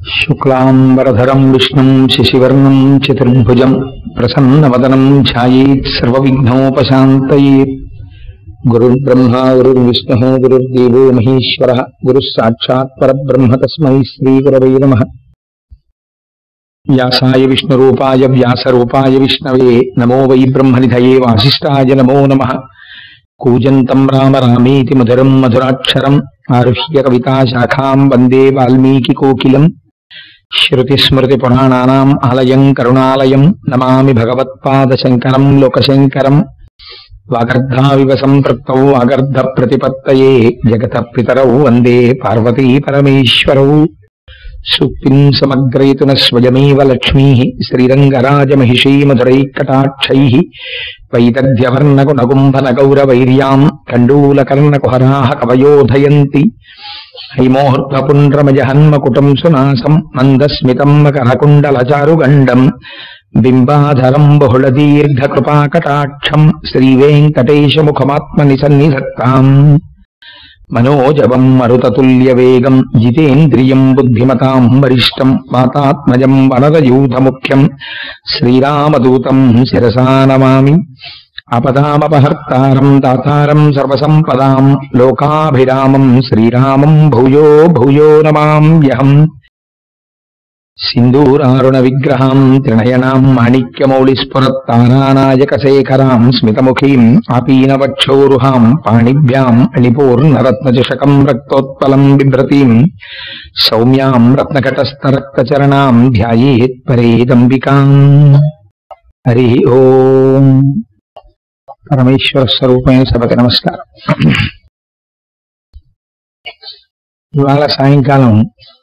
శుక్లాంబరధరం విష్ణుం శశివర్ణం చతుర్భుజం ప్రసన్నవదనం ఛాయేత్ సర్వవిఘ్నోపశాంతయేత్ గురుర్బ్రహ్మా గురుర్విష్ణుः గురుర్దేవో మహేశ్వరः గురుः సాక్షాత్ పరబ్రహ్మ తస్మై శ్రీగురవై నమః వ్యాసాయ విష్ణురూపాయ వ్యాసరూపాయ విష్ణవే నమో వై బ్రహ్మనిధయే వాసిష్ఠాయ నమో నమః కూజంతం రామ రామేతి మధురం మధురాక్షరం ఆరుహ్య కవితా శాఖాం వందే వాల్మీకి కోకిలం శృతిస్మృతిపురాణానాం ఆలయం కరుణాలయం నమామి భగవత్పాదశంకరం లోకశంకరం వాగర్ధావివ సంపృక్తౌ వాగర్ధ ప్రతిపత్తయే జగత పితరౌ వందే పార్వతీ పరమేశ్వరౌ సూక్తిం సమగ్రయతున స్వయమేవ లక్ష్మీ శ్రీరంగరాజమహిషీ మధురైకటాక్షై వైదగ్ధ్యవర్ణగుణగుంభనగౌరవైర్యాం కండూలకర్ణకుహరాः కవయోధయంతి హైమోహర్ధపుండ్రమజహన్మకుటం సునాసం మందస్మితం మకరకుండలచారుగండం బింబాధరం బహుళదీర్ఘకృపాకటాక్షం శ్రీవేంకటేశముఖమాత్మని సన్నిధత్తాం మనోజవం మరుతతుల్యవేగం జితేంద్రియం బుద్ధిమతాం వరిష్టం వాతాత్మజం వనరయూధముఖ్యం శ్రీరామదూతం శిరసా నమామి అపదామపహర్తారం దాతారం సర్వసంపదాం లోకాభిరామం శ్రీరామం భూయో భూయో నమామ్యహం సింధూరారుణ విగ్రహాం త్రినయనాం మాణిక్యమౌళిస్ఫురత్తారానాయకశేఖరాం స్మితముఖీం ఆపీనవక్షోరుహాం పాణిభ్యాం అణిపూర్ణరత్నచషకం రక్తోత్పలం బిభ్రతీం సౌమ్యాం రత్నకటస్థరక్తచరణాం ధ్యాయేత్ పరేదంబికాం హరి ఓం పరమేశ్వర స్వరూపమైన సభకి నమస్కారం ఇవాళ సాయంకాలం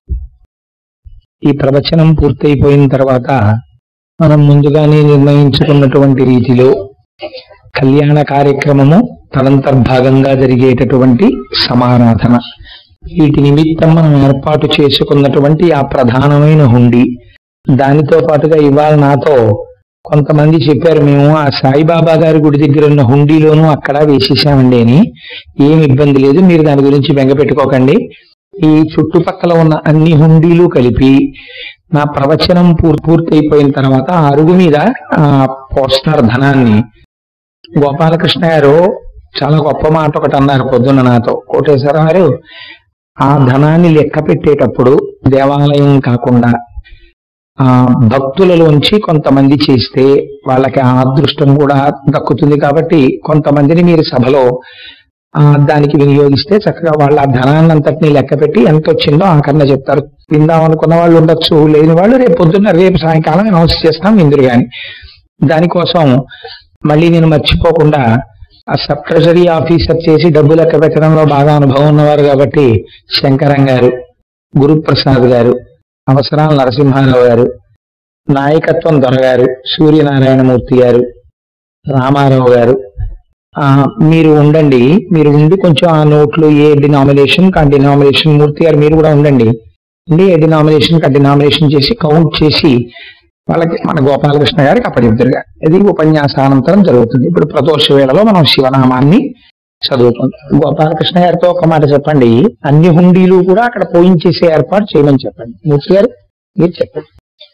ఈ ప్రవచనం పూర్తయిపోయిన తర్వాత మనం ముందుగానే నిర్ణయించుకున్నటువంటి రీతిలో కళ్యాణ కార్యక్రమము తనంతర్భాగంగా జరిగేటటువంటి సమారాధన వీటి నిమిత్తం మనం ఏర్పాటు చేసుకున్నటువంటి ఆ ప్రధానమైన హుండి దానితో పాటుగా ఇవాళ నాతో కొంతమంది చెప్పారు మేము ఆ సాయిబాబా గారి గుడి దగ్గర ఉన్న హుండీలోనూ అక్కడ వేసేసామండి అని ఏమి ఇబ్బంది లేదు మీరు దాని గురించి బెంగ పెట్టుకోకండి ఈ చుట్టుపక్కల ఉన్న అన్ని హుండీలు కలిపి నా ప్రవచనం పూర్ పూర్తయిపోయిన తర్వాత ఆ అరుగు మీద ఆ పోస్టర్ ధనాన్ని గోపాలకృష్ణ గారు చాలా గొప్ప మాట ఒకటి అన్నారు పొద్దున్న నాతో కోటేశ్వర గారు ఆ ధనాన్ని లెక్క పెట్టేటప్పుడు దేవాలయం కాకుండా ఆ భక్తులలోంచి కొంతమంది చేస్తే వాళ్ళకి ఆ అదృష్టం కూడా దక్కుతుంది కాబట్టి కొంతమందిని మీరు సభలో ఆ దానికి వినియోగిస్తే చక్కగా వాళ్ళ ఆ ధనాన్ని అంతటినీ లెక్క పెట్టి ఎంత వచ్చిందో ఆకరణ చెప్తారు విందాం అనుకున్న వాళ్ళు ఉండొచ్చు లేని వాళ్ళు రేపు పొద్దున్న రేపు సాయంకాలం అనౌన్స్ చేస్తాం ఇందురు గాని దానికోసం మళ్ళీ నేను మర్చిపోకుండా ఆ సబ్ ట్రెజరీ ఆఫీసర్ చేసి డబ్బు లెక్క పెట్టడంలో బాగా అనుభవం ఉన్నవారు కాబట్టి శంకరం గారు గురుప్రసాద్ గారు అవసరాల నరసింహారావు గారు నాయకత్వం దొరగారు సూర్యనారాయణమూర్తి గారు రామారావు గారు ఆ మీరు ఉండండి మీరు ఉండి కొంచెం ఆ నోట్లు ఏ డినామినేషన్ ఆ డినామినేషన్ మూర్తి గారు మీరు కూడా ఉండండి ఉండి ఏ డినామినేషన్ ఆ డినామినేషన్ చేసి కౌంట్ చేసి వాళ్ళకి మన గోపాలకృష్ణ గారికి అప్పచెప్తారుగా ఇది ఉపన్యాసానంతరం జరుగుతుంది ఇప్పుడు ప్రదోష వేళలో మనం శివనామాన్ని చదువుకుంటాం గోపాలకృష్ణ గారితో ఒక మాట చెప్పండి అన్ని హుండీలు కూడా అక్కడ పోయించేసే ఏర్పాటు చేయమని చెప్పండి మూర్తి గారు మీరు చెప్పండి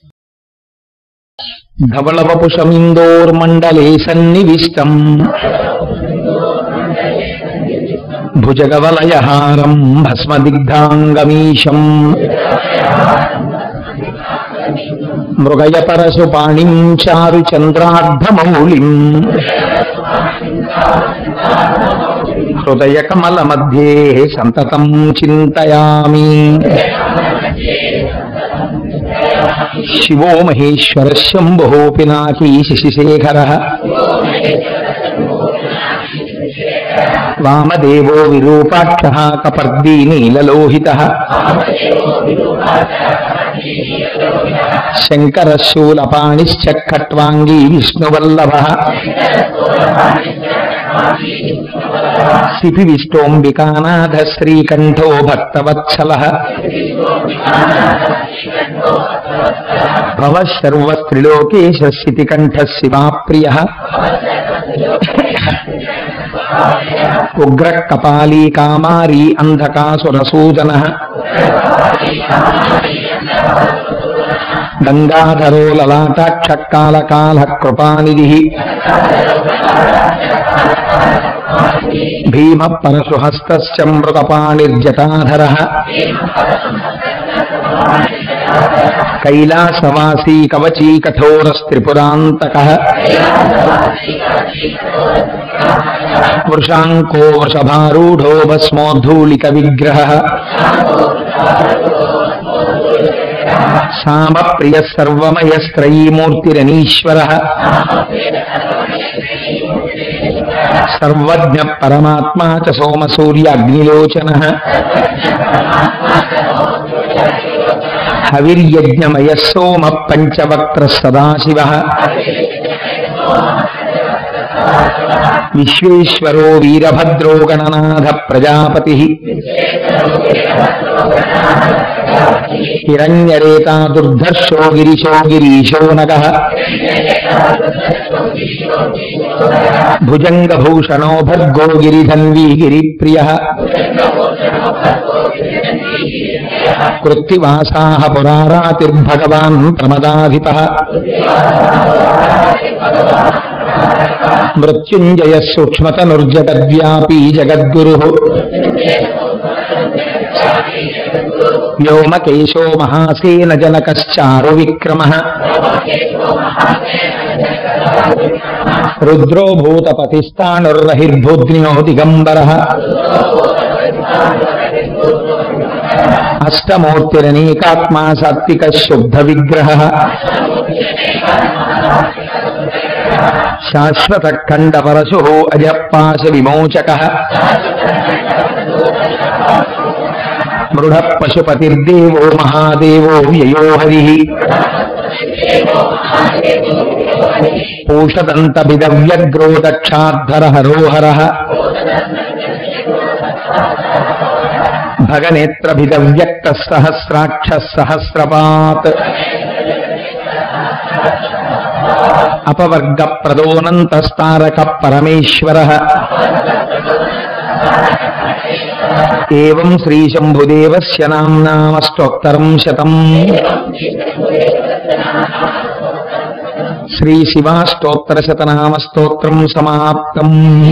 ధవళవపుషమిందోర్మండలే సన్నివిష్టం భుజగవలయహారం భస్మదిగ్ధాంగమీశం మృగయ పరశుపాణిం చారు చంద్రార్ధమౌళిం హృదయ కమల మధ్యే సంతతం చింతయామి శివో మహేశ్వర శంభో పినాకీ శశిశేఖర వామదేవో విరూపాక్ష కపర్దీ నీలలోహిత శంకర శూలపాణిశ్చ ఖట్వాంగీ విష్ణువల్లభ శిపి విష్టోంబికానాథ శ్రీకంఠో భక్తవత్సల భవ సర్వస్త్రిలోకేశ శితికంఠ శివాప్రియ ఉగ్ర కపాలీ కామారీ అంధకాసురసూదన గంగాధరో లలాటాక్షకాల కృపానిధి భీమ పరశుహస్త మృతపాణిర్జటాధర కైలాసవాసీ కవచీ కఠోరస్త్రిపురాంతక వృషాంకో వృషభారూఢో భస్మోద్ధూళిక విగ్రహ సామ ప్రియ సర్వమయస్త్రయీమూర్తిరనీశ్వర సర్వజ్ఞ పరమాత్మా చ సోమసూర్య అగ్నిలోచన హవిర్యజ్ఞమయ సోమ పంచవక్త్ర సదాశివ విశ్వేశ్వరో వీరభద్రో గణనాథ ప్రజాపతి హిరణ్యరేతా దుర్ధర్షో గిరిశో గిరీశో నగ భుజంగభూషణో భర్గో గిరిధన్వీ గిరిప్రియ కృత్తివాసా పురారాతిర్భగవాన్ ప్రమదాధిప మృత్యుంజయ సూక్ష్మతనుర్జగద్వ్యాపీ జగద్గురు వ్యోమకేశో మహాసేన జనకశ్చారు విక్రమ రుద్రో భూతపతిస్థాణుర్రహిర్భూద్న్యో దిగంబర అష్టమూర్తిరనేకాత్మా సాత్విక శుద్ధ విగ్రహ శాశ్వత ఖండ పరశు అజపాశ విమోచక మృఢ పశుపతిర్దేవో మహాదేవో వ్యయో హరి పూషదంతభిదవ్యగ్రో దక్షాద్ధర హరోహర భగనేత్రభిదవ్యక్త సహస్రాక్ష సహస్రపాత్ అపవర్గ ప్రదోనంతస్తారక పరమేశ్వర ఏం శ్రీశంభుదేవస్య నామ్నామస్తోత్తరం శతం శ్రీ శివాష్టోత్తర శతనామస్తోత్రం సమాప్తం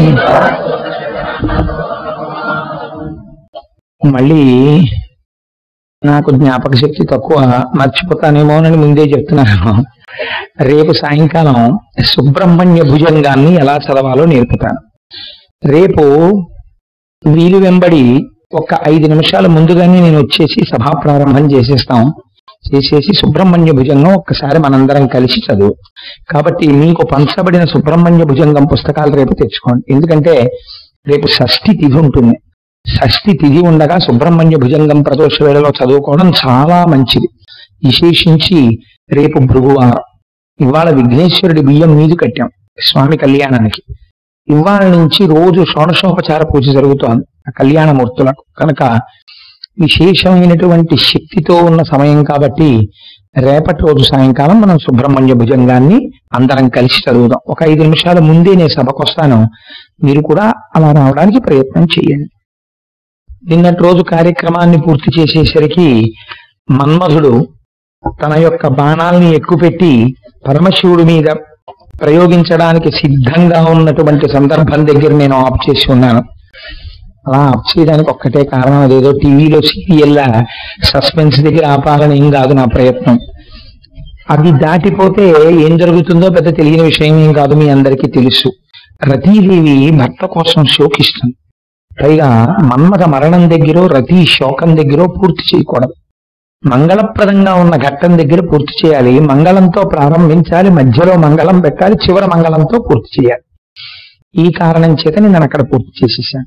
మళ్ళీ నాకు జ్ఞాపక శక్తి తక్కువ మర్చిపోతానేమోనని ముందే చెప్తున్నాను రేపు సాయంకాలం సుబ్రహ్మణ్య భుజంగాన్ని ఎలా చదవాలో నేర్పుతాను రేపు వీలు వెంబడి ఒక ఐదు నిమిషాల ముందుగానే నేను వచ్చేసి సభా ప్రారంభం చేసేస్తాం చేసేసి సుబ్రహ్మణ్య భుజంగం ఒక్కసారి మనందరం కలిసి చదువు కాబట్టి మీకు పంచబడిన సుబ్రహ్మణ్య భుజంగం పుస్తకాలు రేపు తెచ్చుకోండి ఎందుకంటే రేపు షష్ఠి తిథి ఉంటుంది షష్ఠి తిథి ఉండగా సుబ్రహ్మణ్య భుజంగం ప్రదోష వేళలో చదువుకోవడం చాలా మంచిది విశేషించి రేపు భృగువారం ఇవాళ విఘ్నేశ్వరుడి బియ్యం మీదు కట్టాం స్వామి కళ్యాణానికి ఇవాళ నుంచి రోజు షోడశోపచార పూజ జరుగుతోంది ఆ కళ్యాణమూర్తులకు కనుక విశేషమైనటువంటి శక్తితో ఉన్న సమయం కాబట్టి రేపటి రోజు సాయంకాలం మనం సుబ్రహ్మణ్య భుజంగాన్ని అందరం కలిసి చదువుదాం ఒక ఐదు నిమిషాల ముందే నేను సభకు వస్తాను మీరు కూడా అలా రావడానికి ప్రయత్నం చేయండి నిన్నటి రోజు కార్యక్రమాన్ని పూర్తి చేసేసరికి మన్మధుడు తన యొక్క బాణాల్ని ఎక్కుపెట్టి పరమశివుడి మీద ప్రయోగించడానికి సిద్ధంగా ఉన్నటువంటి సందర్భం దగ్గర నేను ఆఫ్ చేసి ఉన్నాను అలా ఆఫ్ చేయడానికి ఒక్కటే కారణం అదేదో టీవీలో సీరియల్ సస్పెన్స్ దగ్గర ఆపాలని ఏం కాదు నా ప్రయత్నం అది దాటిపోతే ఏం జరుగుతుందో పెద్ద తెలియని విషయం ఏం కాదు మీ అందరికీ తెలుసు రతీదేవి భర్త కోసం శోకిస్తుంది పైగా మన్మథ మరణం దగ్గర రతి శోకం దగ్గర పూర్తి చేయకూడదు మంగళప్రదంగా ఉన్న ఘట్టం దగ్గర పూర్తి చేయాలి మంగళంతో ప్రారంభించాలి మధ్యలో మంగళం పెట్టాలి చివరి మంగళంతో పూర్తి చేయాలి ఈ కారణం చేత నేను అక్కడ పూర్తి చేసేసాను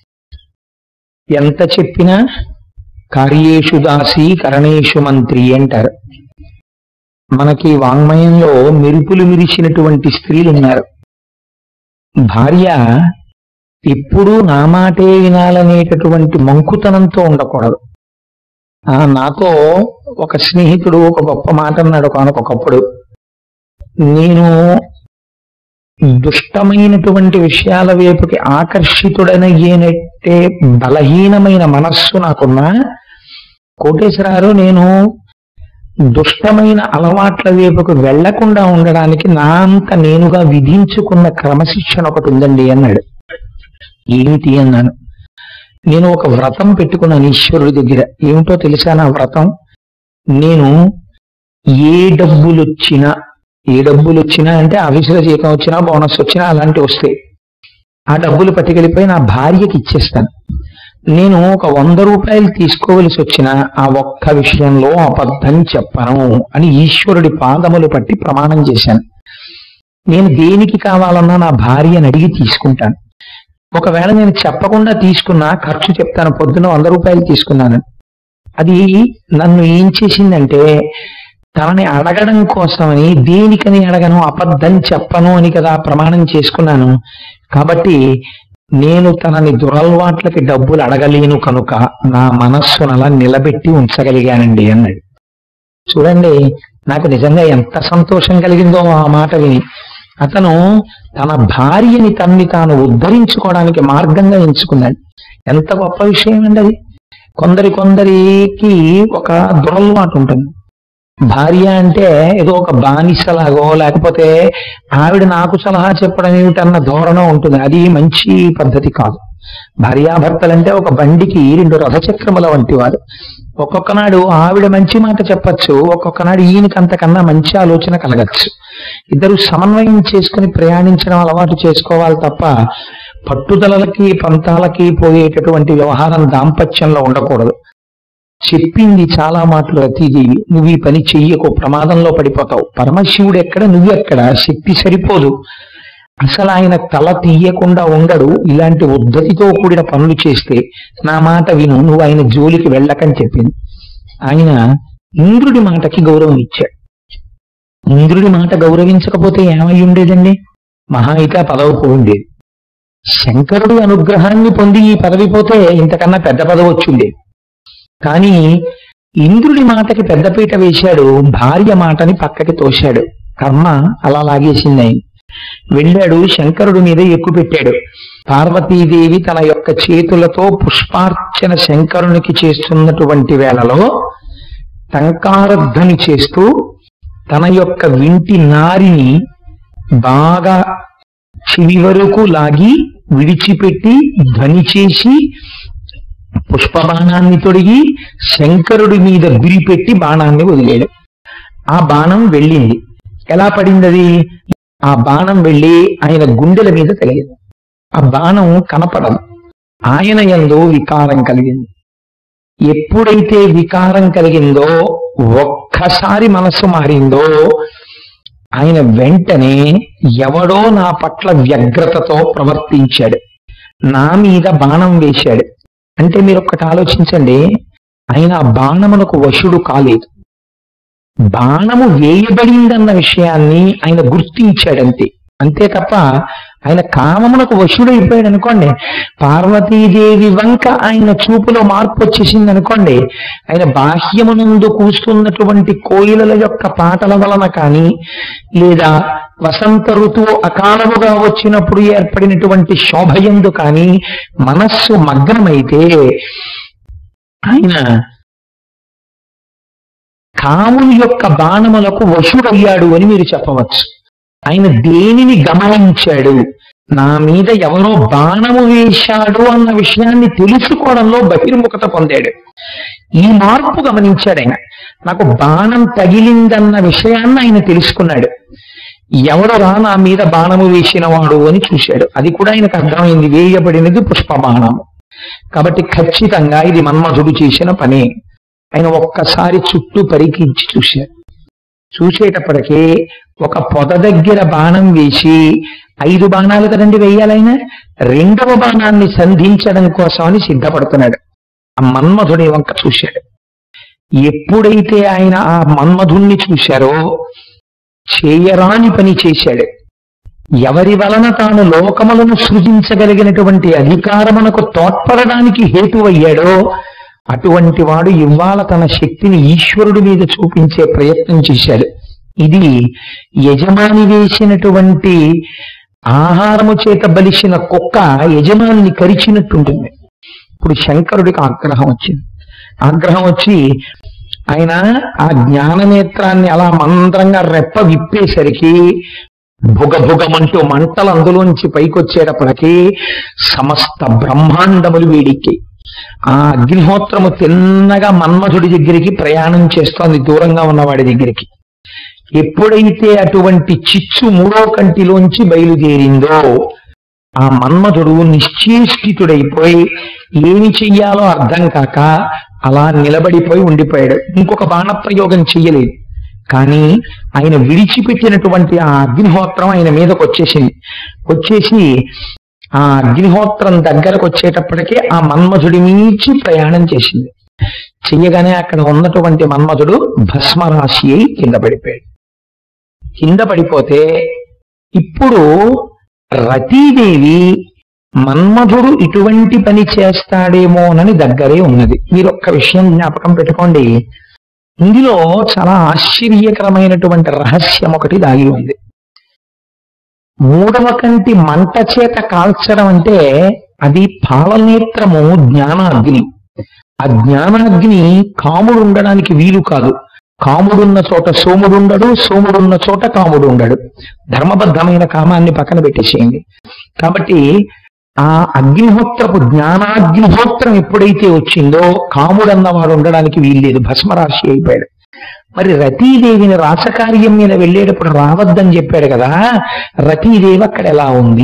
ఎంత చెప్పినా కార్యేషు దాసి కరణేషు మంత్రి అంటారు మనకి వాంగ్మయంలో మెరుపులు మిరిచినటువంటి స్త్రీలు ఉన్నారు భార్య ఎప్పుడూ నా మాటే వినాలనేటటువంటి మంకుతనంతో ఉండకూడదు ఆ నాతో ఒక స్నేహితుడు ఒక గొప్ప మాట అన్నాడు ఒకనకొకప్పుడు నేను దుష్టమైనటువంటి విషయాల వైపుకి ఆకర్షితుడనయ్యేనట్టే బలహీనమైన మనస్సు నాకున్నా కోటేశ్వరారు నేను దుష్టమైన అలవాట్ల వైపుకు వెళ్లకుండా ఉండడానికి నా అంత నేనుగా విధించుకున్న క్రమశిక్షణ ఒకటి ఉందండి అన్నాడు ఏమిటి అన్నాను నేను ఒక వ్రతం పెట్టుకున్నాను ఈశ్వరుడి దగ్గర ఏమిటో తెలుసా నా వ్రతం నేను ఏ డబ్బులు వచ్చినా ఏ డబ్బులు వచ్చినా అంటే ఆఫీసులో జీతం వచ్చినా బోనస్ వచ్చినా అలాంటివి వస్తాయి ఆ డబ్బులు పట్టుకెళ్ళిపోయి నా భార్యకి ఇచ్చేస్తాను నేను ఒక వంద రూపాయలు తీసుకోవలసి వచ్చిన ఆ ఒక్క విషయంలో అబద్ధం చెప్పను అని ఈశ్వరుడి పాదములు పట్టి ప్రమాణం చేశాను నేను దేనికి కావాలన్నా నా భార్యని అడిగి తీసుకుంటాను ఒకవేళ నేను చెప్పకుండా తీసుకున్నా ఖర్చు చెప్తాను పొద్దున వంద రూపాయలు తీసుకున్నాను అది నన్ను ఏం చేసిందంటే తనని అడగడం కోసమని దేనికని అడగను అబద్ధం చెప్పను అని కదా ప్రమాణం చేసుకున్నాను కాబట్టి నేను తనని దురలవాట్లకి డబ్బులు అడగలేను కనుక నా మనస్సును అలా నిలబెట్టి ఉంచగలిగానండి అన్నాడు చూడండి నాకు నిజంగా ఎంత సంతోషం కలిగిందో ఆ మాట విని అతను తన భార్యని తన్ని తాను ఉద్ధరించుకోవడానికి మార్గంగా ఎంచుకున్నాడు ఎంత గొప్ప విషయం అండి అది కొందరి కొందరికి ఒక దురలవాటు ఉంటుంది భార్య అంటే ఏదో ఒక బానిసలాగో లేకపోతే ఆవిడ నాకు సలహా చెప్పడం ఏమిటన్న ధోరణం ఉంటుంది అది మంచి పద్ధతి కాదు భార్యాభర్తలంటే ఒక బండికి రెండు రథచక్రముల వంటి వారు ఒక్కొక్క నాడు ఆవిడ మంచి మాట చెప్పచ్చు ఒక్కొక్క నాడు ఈయనకి అంతకన్నా మంచి ఆలోచన కలగచ్చు ఇద్దరు సమన్వయం చేసుకుని ప్రయాణించడం అలవాటు చేసుకోవాలి తప్ప పట్టుదలలకి పంతాలకి పోయేటటువంటి వ్యవహారం దాంపత్యంలో ఉండకూడదు చెప్పింది చాలా మాటలు రతీదేవి నువ్వు ఈ పని చెయ్యకు ప్రమాదంలో పడిపోతావు పరమశివుడు ఎక్కడ నువ్వు ఎక్కడ శక్తి సరిపోదు అసలు ఆయన తల తీయకుండా ఉండడు ఇలాంటి ఉద్ధతితో కూడిన పనులు చేస్తే నా మాట విను నువ్వు ఆయన జోలికి వెళ్ళకని చెప్పింది ఆయన ఇంద్రుడి మాటకి గౌరవం ఇచ్చాడు ఇంద్రుడి మాట గౌరవించకపోతే ఏమై ఉండేదండి మహా అయితే ఆ పదవి పోయిండేది శంకరుడి అనుగ్రహాన్ని పొంది ఈ పదవి పోతే ఇంతకన్నా పెద్ద పదవి వచ్చిండేది కానీ ఇంద్రుడి మాటకి పెద్దపీట వేశాడు భార్య మాటని పక్కకి తోశాడు కర్మ అలా లాగేసింది ఆయన వెళ్ళాడు శంకరుడి మీద ఎక్కువ పెట్టాడు పార్వతీదేవి తన యొక్క చేతులతో పుష్పార్చన శంకరునికి చేస్తున్నటువంటి వేళలో టంకారధ్వని చేస్తూ తన యొక్క వింటి నారిని బాగా చివి వరకు లాగి విడిచిపెట్టి ధ్వని చేసి పుష్పబాణాన్ని తొడిగి శంకరుడి మీద గురిపెట్టి బాణాన్ని వదిలాడు ఆ బాణం వెళ్ళింది ఎలా పడింది అది ఆ బాణం వెళ్ళి ఆయన గుండెల మీద తగిలింది ఆ బాణం కనపడదు ఆయన ఎందు వికారం కలిగింది ఎప్పుడైతే వికారం కలిగిందో ఒక్కసారి మనసు మారిందో ఆయన వెంటనే ఎవడో నా పట్ల వ్యగ్రతతో ప్రవర్తించాడు నా మీద బాణం వేశాడు అంటే మీరు ఒక్కటి ఆలోచించండి ఆయన ఆ బాణమునకు వశుడు కాలేదు బాణము వేయబడిందన్న విషయాన్ని ఆయన గుర్తించాడంతే అంతే తప్ప ఆయన కామమునకు వశుడైపోయాడు అనుకోండి పార్వతీదేవి వంక ఆయన చూపులో మార్పు వచ్చేసింది అనుకోండి ఆయన బాహ్యమునందు కూస్తున్నటువంటి కోయిలల యొక్క పాటల వలన కానీ లేదా వసంత ఋతువు అకాలముగా వచ్చినప్పుడు ఏర్పడినటువంటి శోభయందు కానీ మనస్సు మగ్నమైతే ఆయన కాముని యొక్క బాణములకు వశుడయ్యాడు అని మీరు చెప్పవచ్చు ఆయన దేనిని గమనించాడు నా మీద ఎవరో బాణము వేశాడు అన్న విషయాన్ని తెలుసుకోవడంలో బహిర్ముఖత పొందాడు ఈ మార్పు గమనించాడు ఆయన నాకు బాణం తగిలిందన్న విషయాన్ని ఆయన తెలుసుకున్నాడు ఎవడరా నా మీద బాణము వేసినవాడు అని చూశాడు అది కూడా ఆయనకు అర్థమైంది వేయబడినది పుష్ప బాణము కాబట్టి ఖచ్చితంగా ఇది మన్మధుడు చేసిన పనే ఆయన ఒక్కసారి చుట్టూ పరికించి చూశాడు చూసేటప్పటికి ఒక పొద దగ్గర బాణం వేసి ఐదు బాణాలు కదండి వేయాలైనా రెండవ బాణాన్ని సంధించడం కోసమని సిద్ధపడుతున్నాడు ఆ మన్మధుడి వంక చూశాడు ఎప్పుడైతే ఆయన ఆ మన్మధుణ్ణి చూశారో చేయరాని పని చేశాడు ఎవరి వలన తాను లోకములను సృజించగలిగినటువంటి అధికారమునకు తోడ్పడడానికి హేతువయ్యాడో అటువంటి వాడు ఇవాళ తన శక్తిని ఈశ్వరుడి మీద చూపించే ప్రయత్నం చేశాడు ఇది యజమాని వేసినటువంటి ఆహారము చేత బలిసిన కుక్క యజమాని కరిచినట్టుంటుంది ఇప్పుడు శంకరుడికి ఆగ్రహం వచ్చింది ఆగ్రహం వచ్చి ఆయన ఆ జ్ఞాననేత్రాన్ని అలా మంత్రంగా రెప్ప విప్పేసరికి భుగ భుగమంటూ మంటలు అందులోంచి పైకొచ్చేటప్పటికి సమస్త బ్రహ్మాండములు వేడికి ఆ అగ్నిహోత్రము తిన్నగా మన్మధుడి దగ్గరికి ప్రయాణం చేస్తోంది దూరంగా ఉన్నవాడి దగ్గరికి ఎప్పుడైతే అటువంటి చిచ్చు మూడో కంటిలోంచి బయలుదేరిందో ఆ మన్మధుడు నిశ్చేష్టితుడైపోయి ఏమి చెయ్యాలో అర్థం కాక అలా నిలబడిపోయి ఉండిపోయాడు ఇంకొక బాణప్రయోగం చెయ్యలేదు కానీ ఆయన విడిచిపెట్టినటువంటి ఆ అగ్నిహోత్రం ఆయన మీదకి వచ్చేసింది వచ్చేసి ఆ అగ్నిహోత్రం దగ్గరకు వచ్చేటప్పటికే ఆ మన్మధుడి మించి ప్రయాణం చేసింది చెయ్యగానే అక్కడ ఉన్నటువంటి మన్మధుడు భస్మరాశి అయి కింద పడిపోయాడు కింద పడిపోతే ఇప్పుడు రతీదేవి మన్మధుడు ఇటువంటి పని చేస్తాడేమోనని దగ్గరే ఉన్నది మీరు ఒక్క విషయం జ్ఞాపకం పెట్టుకోండి ఇందులో చాలా ఆశ్చర్యకరమైనటువంటి రహస్యం ఒకటి దాగి ఉంది మూడవ కంటి మంట చేత కాల్చడం అంటే అది పాలనేత్రము జ్ఞానాగ్ని ఆ జ్ఞానాగ్ని కాముడు ఉండడానికి వీలు కాదు కాముడున్న చోట సోముడు ఉండడు సోముడున్న చోట కాముడు ఉండడు ధర్మబద్ధమైన కామాన్ని పక్కన పెట్టేసేయండి కాబట్టి ఆ అగ్నిహోత్రపు జ్ఞానాగ్నిహోత్రం ఎప్పుడైతే వచ్చిందో కాముడన్నవాడు ఉండడానికి వీల్లేదు భస్మరాశి అయిపోయాడు మరి రతీదేవిని రాసకార్యం మీద వెళ్ళేటప్పుడు రావద్దని చెప్పాడు కదా రతీదేవి అక్కడ ఎలా ఉంది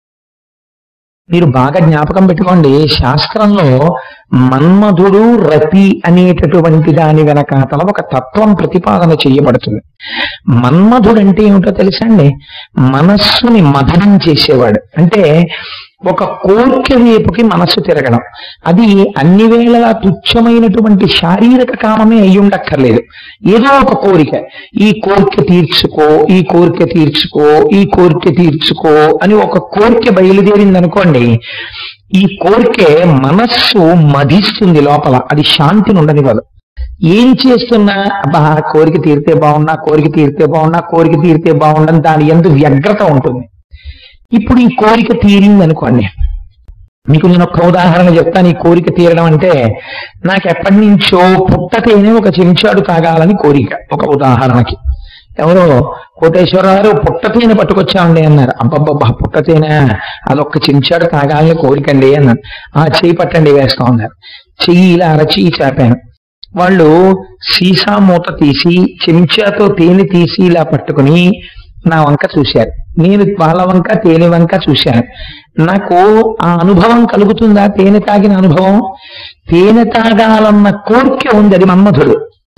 మీరు బాగా జ్ఞాపకం పెట్టుకోండి శాస్త్రంలో మన్మధుడు రతి అనేటటువంటి దాని వెనకాతల ఒక తత్వం ప్రతిపాదన చేయబడుతుంది మన్మధుడు అంటే ఏమిటో తెలుసా అండి మనస్సుని మధురం చేసేవాడు అంటే ఒక కోరిక వైపుకి మనస్సు తిరగడం అది అన్ని వేళలా తుచ్చమైనటువంటి శారీరక కామమే అయి ఉండక్కర్లేదు ఏదో ఒక కోరిక ఈ కోరిక తీర్చుకో ఈ కోరిక తీర్చుకో ఈ కోరిక తీర్చుకో అని ఒక కోరిక బయలుదేరింది అనుకోండి ఈ కోరికే మనస్సు మధిస్తుంది లోపల అది శాంతిని ఉండనివ్వదు ఏం చేస్తున్నా అబ్బా కోరిక తీరితే బాగున్నా కోరిక తీరితే బాగున్నా కోరిక తీరితే బాగుండని దాని ఎందు వ్యగ్రత ఉంటుంది ఇప్పుడు ఈ కోరిక తీరింది అనుకోండి మీకు నేను ఒక ఉదాహరణ చెప్తాను ఈ కోరిక తీరడం అంటే నాకు ఎప్పటి నుంచో పుట్టతేనే ఒక చెంచాడు తాగాలని కోరిక ఒక ఉదాహరణకి ఎవరో కోటేశ్వరరావు పుట్టతేనె పట్టుకొచ్చామండి అన్నారు అబ్బబ్బబ్బా పుట్టతేనె అదొక్క చెంచాడు తాగాలని కోరికండి అన్నారు ఆ చెయ్యి పట్టండి వేస్తా ఉన్నారు చెయ్యి ఇలా అరచి చాపాను వాళ్ళు సీసా మూత తీసి చెంచాతో తేనె తీసి ఇలా పట్టుకుని నా వంక చూశారు నేను వాళ్ళ వంక తేనె వంక చూశాను నాకు ఆ అనుభవం కలుగుతుందా తేనె తాగిన అనుభవం తేనె తాగాలన్న కోరిక ఉంది అది మన్మధుడు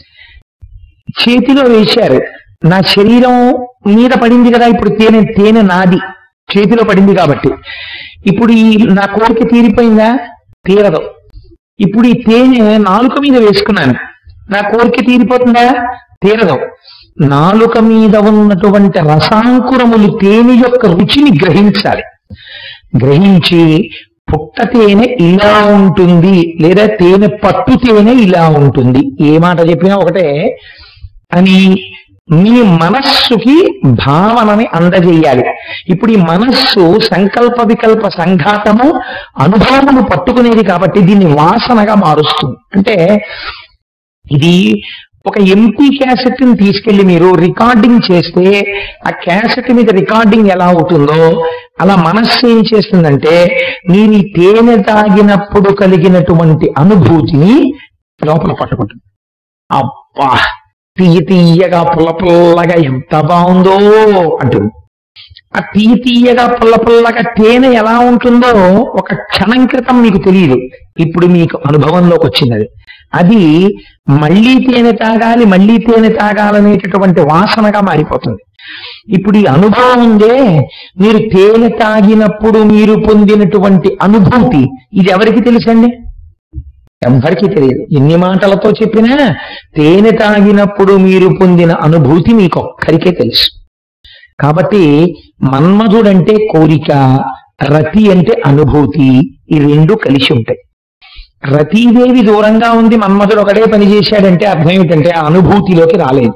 చేతిలో వేశారు నా శరీరం మీద పడింది కదా ఇప్పుడు తేనె తేనె నాది చేతిలో పడింది కాబట్టి ఇప్పుడు ఈ నా కోరిక తీరిపోయిందా తీరదు ఇప్పుడు ఈ తేనె నాలుక మీద వేసుకున్నాను నా కోరిక తీరిపోతుందా తీరదు నాలుక మీద ఉన్నటువంటి రసాంకురములు తేనె యొక్క రుచిని గ్రహించాలి గ్రహించి పుట్ట తేనె ఇలా ఉంటుంది లేదా తేనె పట్టు తేనె ఇలా ఉంటుంది ఏ మాట చెప్పినా ఒకటే అని మీ మనస్సుకి భావనని అందజేయాలి ఇప్పుడు ఈ మనస్సు సంకల్ప వికల్ప సంఘాతము అనుభవమును పట్టుకునేది కాబట్టి దీన్ని వాసనగా మారుస్తుంది అంటే ఇది ఒక ఎంపీ క్యాసెట్ ని తీసుకెళ్లి మీరు రికార్డింగ్ చేస్తే ఆ క్యాసెట్ మీద రికార్డింగ్ ఎలా అవుతుందో అలా మనస్సు ఏం చేస్తుందంటే మీరు ఈ తేనె తాగినప్పుడు కలిగినటువంటి అనుభూతిని లోపల పట్టుకుంటుంది అబ్బా తీయ తీయగా పుల్ల పుల్లగా ఎంత బాగుందో అంటుంది ఆ తీయ తీయగా పుల్ల పుల్లగా తేనె ఎలా ఉంటుందో ఒక క్షణం క్రితం మీకు తెలియదు ఇప్పుడు మీకు అనుభవంలోకి వచ్చింది అది అది మళ్ళీ తేనె తాగాలి మళ్ళీ తేనె తాగాలనేటటువంటి వాసనగా మారిపోతుంది ఇప్పుడు ఈ అనుభవం ఉందే మీరు తేనె తాగినప్పుడు మీరు పొందినటువంటి అనుభూతి ఇది ఎవరికి తెలుసండి ఎవ్వరికీ తెలియదు ఎన్ని మాటలతో చెప్పినా తేనె తాగినప్పుడు మీరు పొందిన అనుభూతి మీకు ఒక్కరికే తెలుసు కాబట్టి మన్మధుడంటే కోరిక రతి అంటే అనుభూతి ఈ రెండు కలిసి ఉంటాయి రతీదేవి దూరంగా ఉంది మన్మధుడు ఒకడే పని చేశాడంటే అర్థం ఏమిటంటే ఆ అనుభూతిలోకి రాలేదు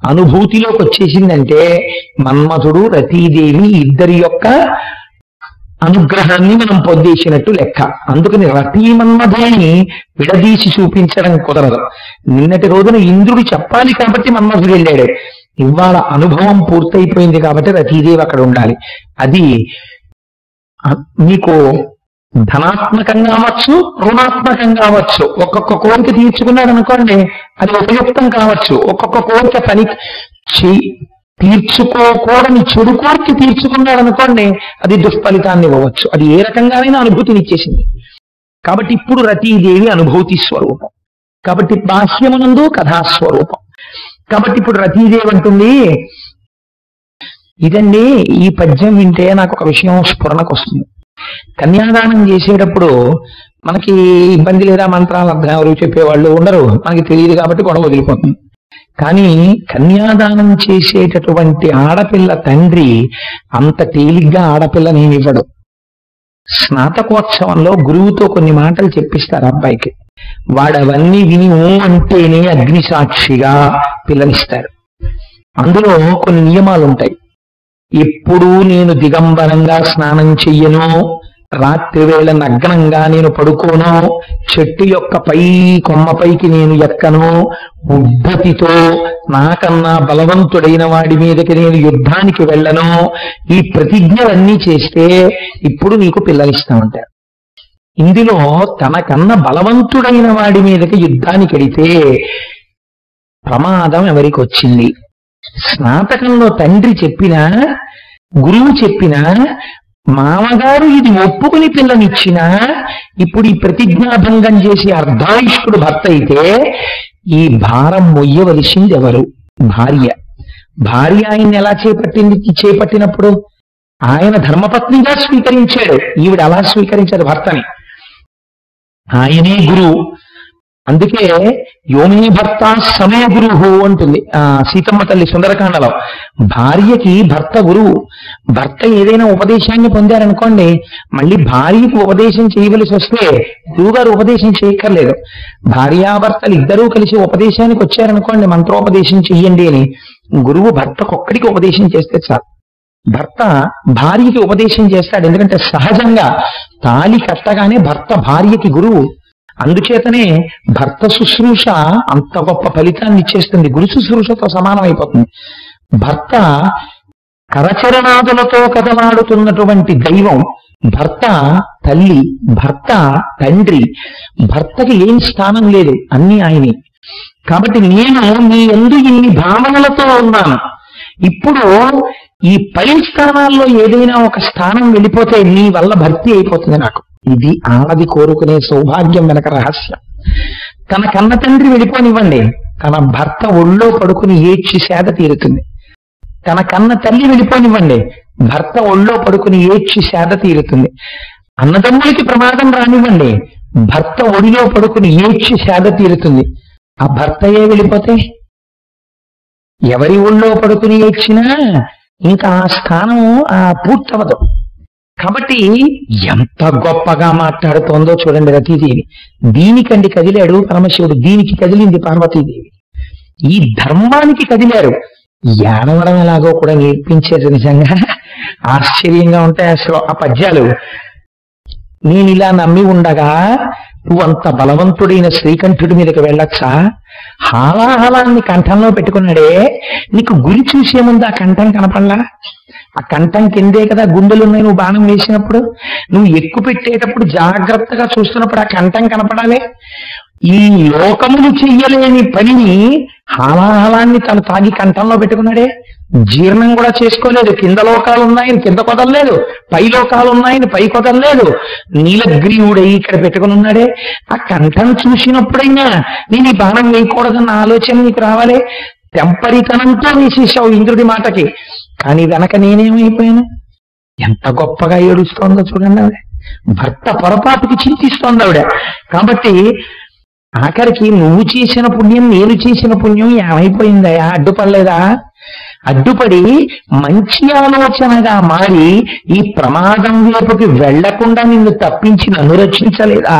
అనుభూతిలోకి వచ్చేసిందంటే మన్మధుడు రతీదేవి ఇద్దరి యొక్క అనుగ్రహాన్ని మనం పొందేసినట్టు లెక్క అందుకని రతీమన్మధుని విడదీసి చూపించడం కుదరదు నిన్నటి రోజున ఇంద్రుడు చెప్పాలి కాబట్టి మన్మధుడు వెళ్ళాడు ఇవాళ అనుభవం పూర్తయిపోయింది కాబట్టి రతీదేవి అక్కడ ఉండాలి అది అ- మీకు ధనాత్మకంగా అవ్వచ్చు రుణాత్మకంగా అవ్వచ్చు ఒక్కొక్క కోరిక తీర్చుకున్నాడు అనుకోండి అది ఉపయుక్తం కావచ్చు ఒక్కొక్క కోరిక పని చే- తీర్చుకోకూడని చెడు కోరిక తీర్చుకున్నాడు అనుకోండి అది దుష్ఫలితాన్ని ఇవ్వవచ్చు అది ఏ రకంగానైనా అనుభూతిని ఇచ్చేసింది కాబట్టి ఇప్పుడు రతీదేవి అనుభూతి స్వరూపం కాబట్టి బాహ్యమునందు కథాస్వరూపం కాబట్టి ఇప్పుడు రతీదేవి అంటుంది ఇదండి ఈ పద్యం వింటే నాకు ఒక విషయం స్ఫురణకు వస్తుంది కన్యాదానం చేసేటప్పుడు మనకి ఇబ్బంది లేదా మంత్రాలు అర్థం ఎవరు చెప్పేవాళ్ళు ఉండరు మనకి తెలియదు కాబట్టి గొడవ వదిలిపోతుంది కానీ కన్యాదానం చేసేటటువంటి ఆడపిల్ల తండ్రి అంత తేలిగ్గా ఆడపిల్లనేమి ఇవ్వడు స్నాతకోత్సవంలో గురువుతో కొన్ని మాటలు చెప్పిస్తారు అబ్బాయికి వాడవన్నీ విని ఊ అంటేనే అగ్ని సాక్షిగా పిల్లనిస్తారు అందులో కొన్ని నియమాలు ఉంటాయి ఎప్పుడూ నేను దిగంబరంగా స్నానం చెయ్యను రాత్రి వేళ నగ్నంగా నేను పడుకోను చెట్టు యొక్క పై కొమ్మపైకి నేను ఎక్కను ఉద్ధతితో నాకన్నా బలవంతుడైన వాడి మీదకి నేను యుద్ధానికి వెళ్ళను ఈ ప్రతిజ్ఞలన్నీ చేస్తే ఇప్పుడు నీకు పిల్లనిస్తామంటారు ఇందులో తనకన్నా బలవంతుడైన వాడి మీదకి యుద్ధానికి వెడితే ప్రమాదం ఎవరికి వచ్చింది స్నాతకంలో తండ్రి చెప్పినా గురువు చెప్పినా మామగారు ఇది ఒప్పుకుని పిల్లనిచ్చినా ఇప్పుడు ఈ ప్రతిజ్ఞాభంగం చేసి అర్ధాయుష్కుడు భర్త అయితే ఈ భారం మొయ్యవలసింది ఎవరు భార్య భార్య ఆయన్ని ఎలా చేపట్టింది చేపట్టినప్పుడు ఆయన ధర్మపత్నిగా స్వీకరించాడు ఈవిడ అలా స్వీకరించాడు భర్తని ఆయనే గురువు అందుకే యోమే భర్త సమయ గురువు అంటుంది ఆ సీతమ్మ తల్లి సుందరకాండలో భార్యకి భర్త గురువు భర్త ఏదైనా ఉపదేశాన్ని పొందారనుకోండి మళ్ళీ భార్యకు ఉపదేశం చేయవలసి వస్తే గురువుగారు ఉపదేశం చేయక్కర్లేదు భార్యాభర్తలు ఇద్దరూ కలిసి ఉపదేశానికి వచ్చారనుకోండి మంత్రోపదేశం చెయ్యండి అని గురువు భర్తకొక్కడికి ఉపదేశం చేస్తే చాలు భర్త భార్యకి ఉపదేశం చేస్తాడు ఎందుకంటే సహజంగా తాలి కట్టగానే భర్త భార్యకి గురువు అందుచేతనే భర్త శుశ్రూష అంత గొప్ప ఫలితాన్ని ఇచ్చేస్తుంది గురు శుశ్రూషతో సమానం అయిపోతుంది భర్త కరచరణాదులతో కదలాడుతున్నటువంటి దైవం భర్త తల్లి భర్త తండ్రి భర్తకి ఏం స్థానం లేదు అన్ని ఆయనే కాబట్టి నేను నీ ఎందు ఇన్ని భావనలతో ఉన్నాను ఇప్పుడు ఈ పై స్థానాల్లో ఏదైనా ఒక స్థానం వెళ్ళిపోతే నీ వల్ల భర్తీ అయిపోతుంది నాకు ఇది ఆడది కోరుకునే సౌభాగ్యం వెనక రహస్యం తన కన్న తండ్రి వెళ్ళిపోనివ్వండి తన భర్త ఒళ్ళో పడుకుని ఏడ్చి సేద తీరుతుంది తన కన్న తల్లి వెళ్ళిపోనివ్వండి భర్త ఒళ్ళో పడుకుని ఏడ్చి సేద తీరుతుంది అన్నదమ్ములకి ప్రమాదం రానివ్వండి భర్త ఒడిలో పడుకుని ఏడ్చి సేద తీరుతుంది ఆ భర్తయే వెళ్ళిపోతే ఎవరి ఒళ్ళో పడుకుని ఏడ్చినా ఇంకా ఆ స్థానం ఆ పూర్తవదు కాబట్టి ఎంత గొప్పగా మాట్లాడుతోందో చూడండి రతీదేవి దీనికండి కదిలాడు పరమశివుడు దీనికి కదిలింది పార్వతీదేవి ఈ ధర్మానికి కదిలారు ఏడవడం ఎలాగో కూడా నేర్పించారు నిజంగా ఆశ్చర్యంగా ఉంటాయి అసలు ఆ పద్యాలు నేను ఇలా నమ్మి ఉండగా నువ్వు అంత బలవంతుడైన శ్రీకంఠుడి మీదకి వెళ్ళొచ్చా హాలాహలాన్ని కంఠంలో పెట్టుకున్నాడే నీకు గురి చూసే ముందు ఆ కంఠం కనపడలా ఆ కంఠం కిందే కదా గుండెలు ఉన్నాయి నువ్వు బాణం వేసినప్పుడు నువ్వు ఎక్కువ పెట్టేటప్పుడు జాగ్రత్తగా చూస్తున్నప్పుడు ఆ కంఠం కనపడాలి ఈ లోకములు చెయ్యలేని పనిని హాలాహలాన్ని తను తాగి కంఠంలో పెట్టుకున్నాడే జీర్ణం కూడా చేసుకోలేదు కింద లోకాలు ఉన్నాయని కింద కొదలలేదు పై లోకాలు ఉన్నాయని పై కొదలలేదు నీలగ్రీవుడై ఇక్కడ పెట్టుకుని ఉన్నాడే ఆ కంఠం చూసినప్పుడైనా నేను ఈ బాణం వేయకూడదన్న ఆలోచన నీకు రావాలి తెంపరితనంతో వేసేసావు ఇంద్రుడి మాటకి కానీ వెనక నేనేమైపోయాను ఎంత గొప్పగా ఏడుస్తోందో చూడండి ఆవిడ భర్త పొరపాటుకి చింతిస్తోంది ఆవిడ కాబట్టి ఆఖరికి నువ్వు చేసిన పుణ్యం నేను చేసిన పుణ్యం ఏమైపోయిందయా అడ్డుపడలేదా అడ్డుపడి మంచి ఆలోచనగా మారి ఈ ప్రమాదం వైపుకి వెళ్లకుండా నిన్ను తప్పించి నన్ను రక్షించలేదా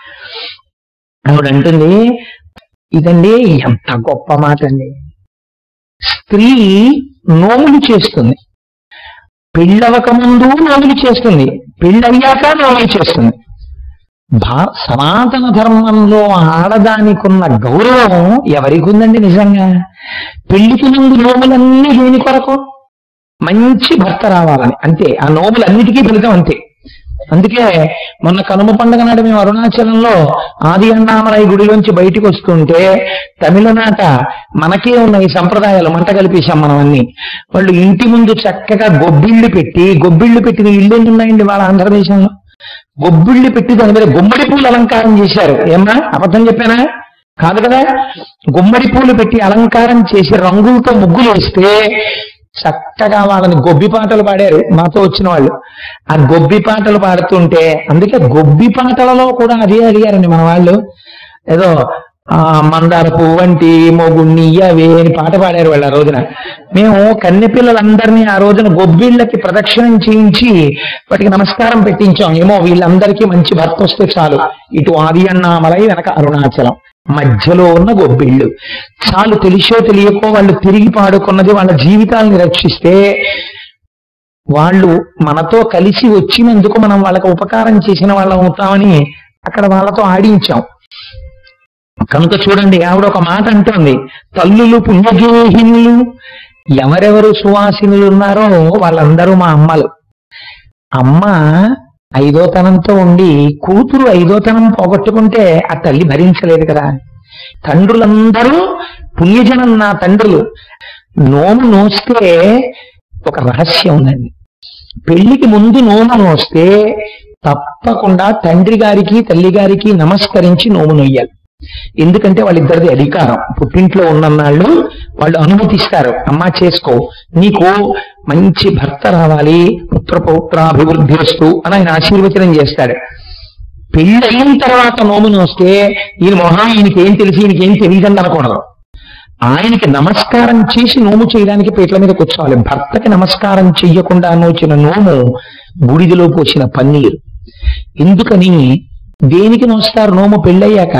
ఆవిడంటుంది ఇదండి ఎంత గొప్ప మాట అండి స్త్రీ నోములు చేస్తుంది పెళ్ళవక ముందు నోములు చేస్తుంది పెళ్ళయ్యాక నోములు చేస్తుంది భా సనాతన ధర్మంలో ఆడదానికున్న గౌరవం ఎవరికి ఉందండి నిజంగా పెళ్లికి ముందు నోములన్నీ దేని కొరకు మంచి భర్త రావాలని అంతే ఆ నోములన్నిటికీ ఫలితం అంతే అందుకే మొన్న కనుమ పండుగ నాడు మేము అరుణాచలంలో ఆది అన్నామలై గుడిలోంచి బయటికి వస్తుంటే తమిళనాట మనకే ఉన్న ఈ సంప్రదాయాలు మంట కలిపేశాం మనం అన్ని వాళ్ళు ఇంటి ముందు చక్కగా గొబ్బిళ్ళు పెట్టి గొబ్బిళ్ళు పెట్టిన ఇళ్ళు ఎన్ని ఉన్నాయండి వాళ్ళ ఆంధ్రదేశంలో గొబ్బిళ్ళు పెట్టి దాని మీద గుమ్మడి పూలు అలంకారం చేశారు ఏమ్మా అబద్ధం చెప్పానా కాదు కదా గుమ్మడి పూలు పెట్టి అలంకారం చేసి రంగులతో ముగ్గులు వేస్తే చక్కగా వాళ్ళని గొబ్బి పాటలు పాడారు మాతో వచ్చిన వాళ్ళు ఆ గొబ్బి పాటలు పాడుతుంటే అందుకే గొబ్బి పాటలలో కూడా అదే అడిగారండి మన వాళ్ళు ఏదో ఆ మందార పువ్వు వంటి మొగుణ్ణి అవే అని పాట పాడారు వాళ్ళు ఆ రోజున మేము కన్నె పిల్లలందరినీ ఆ రోజున గొబ్బిళ్ళకి ప్రదక్షిణం చేయించి వాటికి నమస్కారం పెట్టించాం ఏమో వీళ్ళందరికీ మంచి భర్త వస్తే చాలు ఇటు ఆది అన్నామలై వెనక అరుణాచలం మధ్యలో ఉన్న గొబ్బిళ్ళు చాలు తెలిసో తెలియకో వాళ్ళు తిరిగి పాడుకున్నది వాళ్ళ జీవితాలను రక్షిస్తే వాళ్ళు మనతో కలిసి వచ్చినందుకు మనం వాళ్ళకి ఉపకారం చేసిన వాళ్ళం అవుతామని అక్కడ వాళ్ళతో ఆడించాం కనుక చూడండి ఆవిడ ఒక మాట అంటుంది తల్లులు పుణ్యగేహినులు ఎవరెవరు సువాసినులు ఉన్నారో వాళ్ళందరూ మా అమ్మలు అమ్మ ఐదోతనంతో ఉండి కూతురు ఐదోతనం పోగొట్టుకుంటే ఆ తల్లి భరించలేదు కదా తండ్రులందరూ పుణ్యజనం నా తండ్రులు నోము నోస్తే ఒక రహస్యం ఉందండి పెళ్లికి ముందు నోము నోస్తే తప్పకుండా తండ్రి గారికి తల్లి గారికి నమస్కరించి నోము నొయ్యాలి ఎందుకంటే వాళ్ళిద్దరిది అధికారం పుట్టింట్లో ఉన్ననాళ్ళు వాళ్ళు అనుమతిస్తారు అమ్మా చేసుకో నీకు మంచి భర్త రావాలి పుత్ర పౌత్రాభివృద్ధి వస్తూ అని ఆయన ఆశీర్వచనం చేస్తాడు పెళ్ళయిన తర్వాత నోమును వస్తే ఈయన మొహం ఈయనకి ఏం తెలిసి ఈయనకి ఏం తెలియదని అనకూడదు ఆయనకి నమస్కారం చేసి నోము చేయడానికి పీటల మీద కూర్చోవాలి భర్తకి నమస్కారం చెయ్యకుండా నోచిన నోము గుడిదిలో పోసిన పన్నీరు ఎందుకని దేనికి నోస్తారు నోము పెళ్ళయ్యాక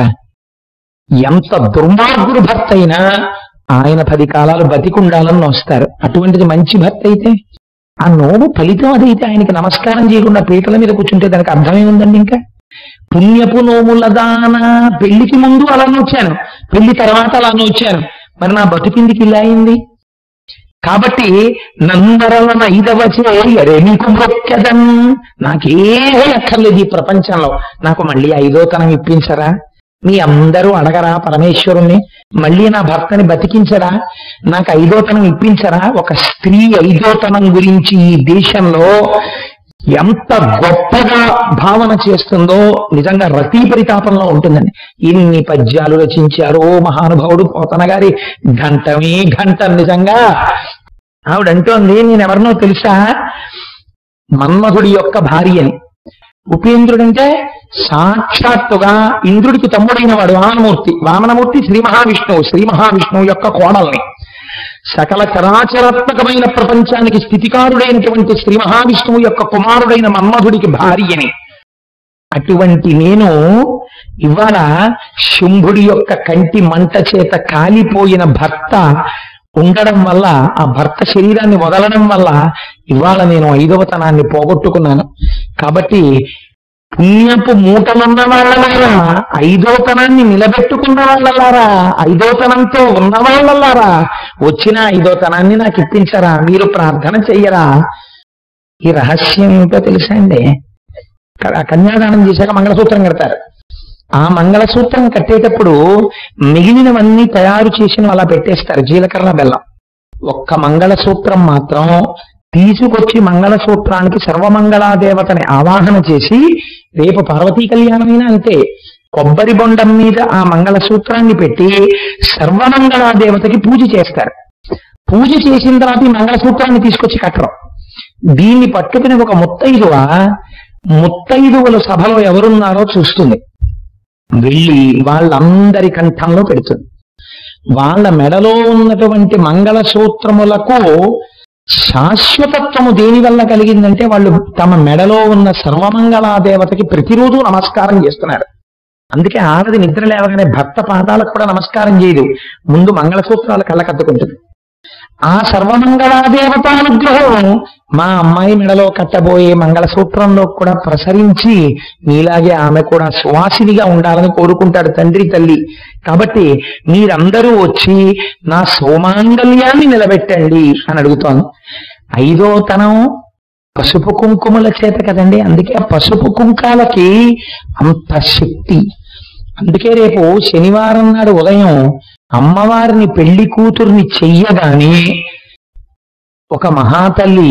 ఎంత దుర్మార్గుడు భర్త అయినా ఆయన పది కాలాలు బతికుండాలని నోస్తారు అటువంటిది మంచి భర్త అయితే ఆ నోము ఫలితం అదైతే ఆయనకి నమస్కారం చేయకుండా పీటల మీద కూర్చుంటే దానికి అర్థమే ఉందండి ఇంకా పుణ్యపు నోముల దాన పెళ్లికి ముందు అలా నోచాను పెళ్లి తర్వాత అలా నోచాను మరి నా బతుకిందికి ఇలా అయింది కాబట్టి నందరల ఐదవ చేయరే నీకు మొక్కెదన్ నాకేమీ అక్కర్లేదు ఈ ప్రపంచంలో నాకు మళ్ళీ ఐదోతనం ఇప్పించరా మీ అందరూ అడగరా పరమేశ్వరుణ్ణి మళ్ళీ నా భర్తని బతికించరా నాకు ఐదోతనం ఇప్పించరా ఒక స్త్రీ ఐదోతనం గురించి ఈ దేశంలో ఎంత గొప్పగా భావన చేస్తుందో నిజంగా రతీ పరితాపంలో ఉంటుందండి ఇన్ని పద్యాలు రచించారు ఓ మహానుభావుడు పోతన గారి ఘంటమే ఘంట నిజంగా ఆవిడ అంటోంది నేను ఎవరినో తెలుసా మన్మధుడి యొక్క భార్యని ఉపేంద్రుడంటే సాక్షాత్తుగా ఇంద్రుడికి తమ్ముడైన వాడు వామనమూర్తి వామనమూర్తి శ్రీ మహావిష్ణువు శ్రీ మహావిష్ణువు యొక్క కోడల్ని సకల చరాచరాత్మకమైన ప్రపంచానికి స్థితికారుడైనటువంటి శ్రీ మహావిష్ణువు యొక్క కుమారుడైన మన్మధుడికి భార్యని అటువంటి నేను ఇవాళ శుంభుడి యొక్క కంటి మంట చేత కాలిపోయిన భర్త ఉండడం వల్ల ఆ భర్త శరీరాన్ని వదలడం వల్ల ఇవాళ నేను ఐదవతనాన్ని పోగొట్టుకున్నాను కాబట్టి పుణ్యపు మూటలున్న వాళ్ళలారా ఐదోతనాన్ని నిలబెట్టుకున్న వాళ్ళలారా ఐదోతనంతో ఉన్న వాళ్ళలారా వచ్చిన ఐదోతనాన్ని నాకు ఇప్పించరా మీరు ప్రార్థన చెయ్యరా ఈ రహస్యం ఏమిటో తెలుసా అండి క- కన్యాదానం చేశాక మంగళసూత్రం కడతారు ఆ మంగళసూత్రం కట్టేటప్పుడు మిగిలినవన్నీ తయారు చేసిన అలా పెట్టేస్తారు జీలకర్ర బెల్లం ఒక్క మంగళసూత్రం మాత్రం తీసుకొచ్చి మంగళసూత్రానికి సర్వమంగళాదేవతని ఆవాహన చేసి రేపు పార్వతీ కళ్యాణమైనా అంతే కొబ్బరి బొండం మీద ఆ మంగళసూత్రాన్ని పెట్టి సర్వమంగళాదేవతకి పూజ చేస్తారు పూజ చేసిన తర్వాత ఈ మంగళసూత్రాన్ని తీసుకొచ్చి కట్టడం దీన్ని పట్టుకుని ఒక ముత్తైదువ ముత్తైదువుల సభలో ఎవరున్నారో చూస్తుంది వెళ్ళి వాళ్ళందరి కంఠంలో పెడుతుంది వాళ్ళ మెడలో ఉన్నటువంటి మంగళసూత్రములకు శాశ్వతత్వము దేని వల్ల కలిగిందంటే వాళ్ళు తమ మెడలో ఉన్న సర్వమంగళాదేవతకి ప్రతిరోజు నమస్కారం చేస్తున్నారు అందుకే ఆడది నిద్ర లేవగానే భర్త పాదాలకు కూడా నమస్కారం చేయదు ముందు మంగళసూత్రాలు కళ్ళకద్దుకుంటుంది ఆ సర్వమంగళాదేవతానుగ్రహం మా అమ్మాయి మెడలో కట్టబోయే మంగళసూత్రంలో కూడా ప్రసరించి మీలాగే ఆమె కూడా సువాసినిగా ఉండాలని కోరుకుంటాడు తండ్రి తల్లి కాబట్టి మీరందరూ వచ్చి నా సోమాంగల్యాన్ని నిలబెట్టండి అని అడుగుతోంది ఐదో తనం పసుపు కుంకుమల చేత కదండి అందుకే ఆ పసుపు కుంకాలకి అంత శక్తి అందుకే రేపు శనివారం నాడు ఉదయం అమ్మవారిని పెళ్లి కూతుర్ని చెయ్యగానే ఒక మహాతల్లి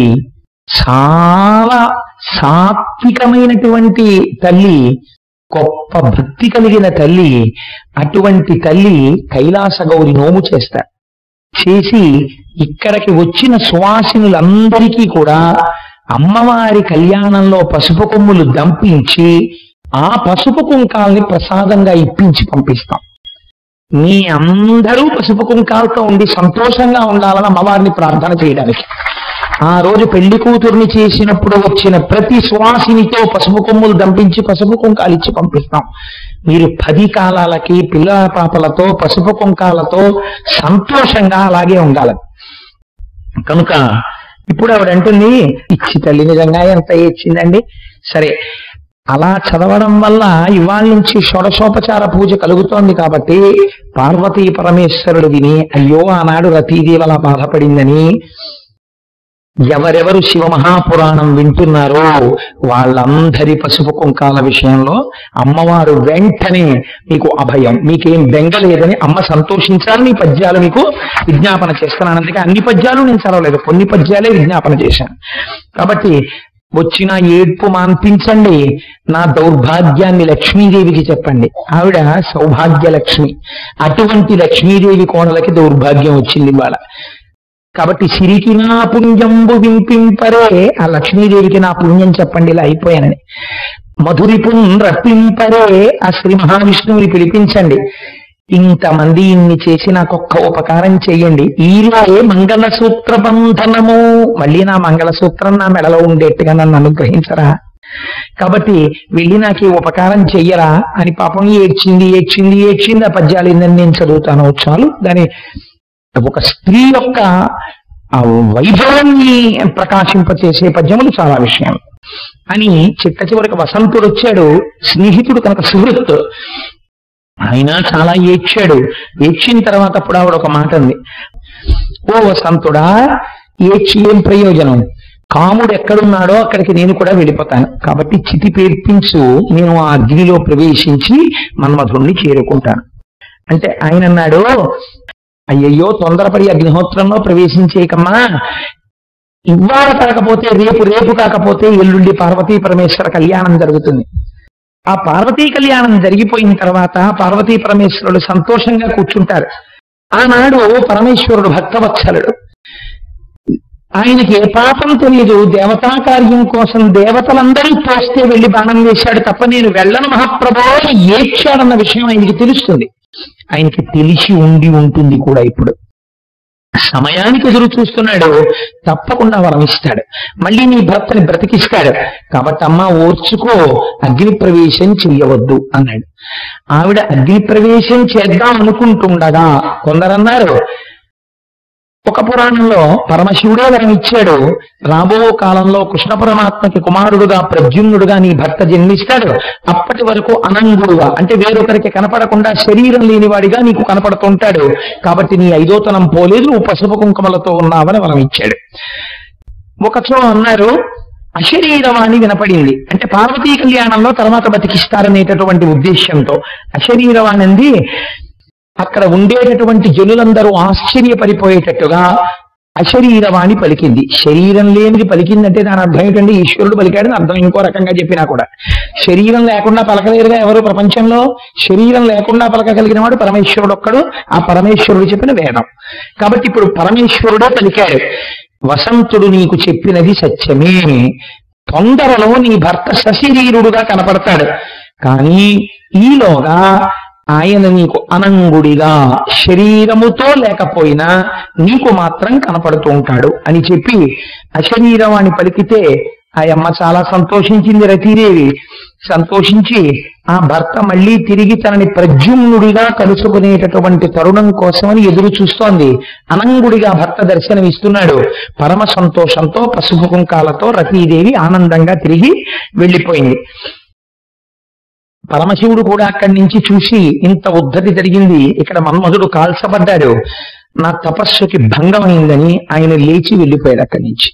చాలా సాత్వికమైనటువంటి తల్లి గొప్ప భక్తి కలిగిన తల్లి అటువంటి తల్లి కైలాస గౌరి నోము చేస్తారు చేసి ఇక్కడికి వచ్చిన సువాసినులందరికీ కూడా అమ్మవారి కళ్యాణంలో పసుపు కొమ్ములు దంపించి ఆ పసుపు కుంకాల్ని ప్రసాదంగా ఇప్పించి పంపిస్తాం మీ అందరూ పసుపు కుంకాలతో ఉండి సంతోషంగా ఉండాలని అమ్మవారిని ప్రార్థన చేయడానికి ఆ రోజు పెళ్లి కూతుర్ని చేసినప్పుడు వచ్చిన ప్రతి సువాసినితో పసుపు కొమ్ములు దంపించి పసుపు కుంకాలు ఇచ్చి పంపిస్తాం మీరు పది కాలాలకి పిల్లల పాపలతో పసుపు కుంకాలతో సంతోషంగా అలాగే ఉండాలి కనుక ఇప్పుడు ఆవిడ అంటుంది ఇచ్చి తల్లి నిజంగా ఎంత ఇచ్చిందండి సరే అలా చదవడం వల్ల ఇవాళ నుంచి షోడశోపచార పూజ కలుగుతోంది కాబట్టి పార్వతీ పరమేశ్వరుడు విని అయ్యో ఆనాడు రతీదేవి అలా బాధపడిందని ఎవరెవరు శివ మహాపురాణం వింటున్నారో వాళ్ళందరి పసుపు కుంకాల విషయంలో అమ్మవారు వెంటనే మీకు అభయం మీకేం బెంగలేదని అమ్మ సంతోషించాలని ఈ పద్యాలు మీకు విజ్ఞాపన చేస్తున్నాను అందుకే అన్ని పద్యాలు నేను చదవలేదు కొన్ని పద్యాలే విజ్ఞాపన చేశాను కాబట్టి వచ్చిన ఏడ్పు మాన్పించండి నా దౌర్భాగ్యాన్ని లక్ష్మీదేవికి చెప్పండి ఆవిడ సౌభాగ్య లక్ష్మి అటువంటి లక్ష్మీదేవి కోడలకి దౌర్భాగ్యం వచ్చింది ఇవాళ కాబట్టి సిరికి నా పుణ్యంబు వింపింపరే ఆ లక్ష్మీదేవికి నా పుణ్యం చెప్పండి ఇలా అయిపోయానని మధురిపున్ రప్పింపరే ఆ శ్రీ మహావిష్ణువుని పిలిపించండి ఇంతమంది ఇన్ని చేసి నాకు ఒక్క ఉపకారం చెయ్యండి ఈలాగే మంగళసూత్ర బంధనము మళ్ళీ నా మంగళసూత్రం నా మెడలో ఉండేట్టుగా నన్ను అనుగ్రహించరా కాబట్టి వెళ్ళి నాకు ఈ ఉపకారం చెయ్యరా అని పాపం ఏడ్చింది ఏడ్చింది ఏడ్చింది ఆ పద్యాలు ఏందని నేను చదువుతాను చాలు దాని ఒక స్త్రీ యొక్క ఆ వైభవాన్ని ప్రకాశింపచేసే పద్యములు చాలా విషయం అని చిట్ట చివరికి వసంతుడు వచ్చాడు స్నేహితుడు కనుక సుహృత్ ఆయన చాలా ఏడ్చాడు ఏడ్చిన తర్వాత అప్పుడు ఆవిడ ఒక మాట అంది ఓ వసంతుడా ఏడ్చి ఏం ప్రయోజనం కాముడు ఎక్కడున్నాడో అక్కడికి నేను కూడా వెళ్ళిపోతాను కాబట్టి చితి పేర్పించు నేను ఆ అగ్నిలో ప్రవేశించి మన్మధుణ్ణి చేరుకుంటాను అంటే ఆయన అన్నాడు అయ్యయ్యో తొందరపడి అగ్నిహోత్రంలో ప్రవేశించేయకమ్మా ఇవాళ కాకపోతే రేపు రేపు కాకపోతే ఎల్లుండి పార్వతీ పరమేశ్వర కళ్యాణం జరుగుతుంది ఆ పార్వతీ కళ్యాణం జరిగిపోయిన తర్వాత పార్వతీ పరమేశ్వరుడు సంతోషంగా కూర్చుంటారు ఆనాడు పరమేశ్వరుడు భక్తవత్సలుడు ఆయనకి ఏ పాపం తెలియదు దేవతా కార్యం కోసం దేవతలందరూ తోస్తే వెళ్లి బాణం వేశాడు తప్ప నేను వెళ్ళను మహాప్రభో అని ఏడ్చాడన్న విషయం ఆయనకి తెలుస్తుంది ఆయనకి తెలిసి ఉండి ఉంటుంది కూడా ఇప్పుడు సమయానికి ఎదురు చూస్తున్నాడు తప్పకుండా వరం ఇస్తాడు మళ్ళీ నీ భర్తని బ్రతికిస్తాడు కాబట్టి అమ్మ ఓర్చుకో అగ్ని ప్రవేశం చెయ్యవద్దు అన్నాడు ఆవిడ అగ్ని ప్రవేశం చేద్దాం అనుకుంటుండగా కొందరన్నారు ఒక పురాణంలో పరమశివుడే వరం ఇచ్చాడు రాబో కాలంలో కృష్ణ పరమాత్మకి కుమారుడుగా ప్రద్యుమ్నుడుగా నీ భర్త జన్మిస్తాడు అప్పటి వరకు అనంగుడుగా అంటే వేరొకరికి కనపడకుండా శరీరం లేనివాడిగా నీకు కనపడుతుంటాడు కాబట్టి నీ ఐదోతనం పోలేదు నువ్వు పసుపు కుంకుమలతో ఉన్నావని వరం ఇచ్చాడు ఒకచో అన్నారు అశరీరవాణి వినపడింది అంటే పార్వతీ కళ్యాణంలో తర్వాత బతికిస్తారనేటటువంటి ఉద్దేశంతో అశరీరవాణి అంది అక్కడ ఉండేటటువంటి జనులందరూ ఆశ్చర్యపడిపోయేటట్టుగా అశరీరవాణి పలికింది శరీరం లేనిది పలికిందంటే దాని అర్థం ఏంటంటే ఈశ్వరుడు పలికాడని అర్థం ఇంకో రకంగా చెప్పినా కూడా శరీరం లేకుండా పలకలేరుగా ఎవరు ప్రపంచంలో శరీరం లేకుండా పలకగలిగిన వాడు పరమేశ్వరుడు ఒక్కడు ఆ పరమేశ్వరుడు చెప్పిన వేదం కాబట్టి ఇప్పుడు పరమేశ్వరుడే పలికాడు వసంతుడు నీకు చెప్పినది సత్యమే తొందరలో నీ భర్త సశరీరుడుగా కనపడతాడు కానీ ఈలోగా ఆయన నీకు అనంగుడిగా శరీరముతో లేకపోయినా నీకు మాత్రం కనపడుతూ ఉంటాడు అని చెప్పి అశరీరవాణి పలికితే ఆ అమ్మ చాలా సంతోషించింది రతీదేవి సంతోషించి ఆ భర్త మళ్ళీ తిరిగి తనని ప్రద్యుమ్నుడిగా కలుసుకునేటటువంటి తరుణం కోసమని ఎదురు చూస్తోంది అనంగుడిగా భర్త దర్శనం ఇస్తున్నాడు పరమ సంతోషంతో పసుపు కుంకాలతో రతీదేవి ఆనందంగా తిరిగి వెళ్ళిపోయింది పరమశివుడు కూడా అక్కడి నుంచి చూసి ఇంత ఉద్ధతి జరిగింది ఇక్కడ మన్మధుడు కాల్చబడ్డాడు నా తపస్సుకి భంగమైందని ఆయన లేచి వెళ్ళిపోయాడు అక్కడి నుంచి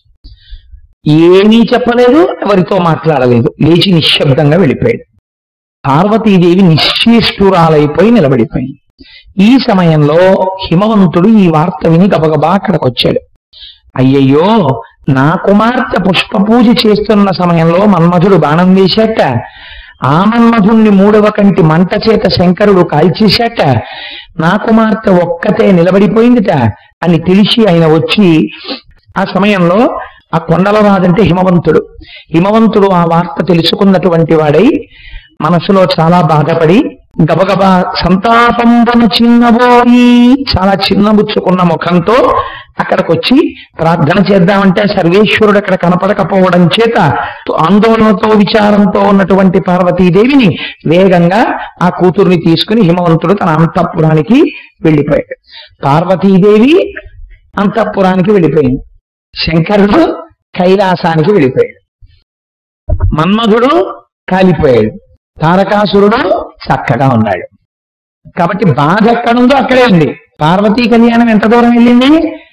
ఏమీ చెప్పలేదు ఎవరితో మాట్లాడలేదు లేచి నిశ్శబ్దంగా వెళ్ళిపోయాడు పార్వతీదేవి నిశ్చేష్టురాలైపోయి నిలబడిపోయింది ఈ సమయంలో హిమవంతుడు ఈ వార్త విని గబగబా అక్కడికి వచ్చాడు అయ్యయ్యో నా కుమార్తె పుష్ప పూజ చేస్తున్న సమయంలో మన్మధుడు బాణం వేశాట ఆ మన్మధుణ్ణి మూడవ కంటి మంట చేత శంకరుడు కాల్చేశాట నా కుమార్తె ఒక్కతే నిలబడిపోయిందిట అని తెలిసి ఆయన వచ్చి ఆ సమయంలో ఆ కొండల రాజంటే హిమవంతుడు హిమవంతుడు ఆ వార్త తెలుసుకున్నటువంటి వాడై మనసులో చాలా బాధపడి గబగబా సంతాపంబన చిన్నబోయి చాలా చిన్నబుచ్చుకున్న ముఖంతో అక్కడికి వచ్చి ప్రార్థన చేద్దామంటే సర్వేశ్వరుడు అక్కడ కనపడకపోవడం చేత ఆందోళనతో విచారంతో ఉన్నటువంటి పార్వతీదేవిని వేగంగా ఆ కూతుర్ని తీసుకుని హిమవంతుడు తన అంతఃపురానికి వెళ్ళిపోయాడు పార్వతీదేవి అంతఃపురానికి వెళ్ళిపోయింది శంకరుడు కైలాసానికి వెళ్ళిపోయాడు మన్మధుడు కాలిపోయాడు తారకాసురుడు చక్కగా ఉన్నాడు కాబట్టి బాధ ఎక్కడుందో అక్కడే ఉంది పార్వతీ కళ్యాణం ఎంత దూరం వెళ్ళింది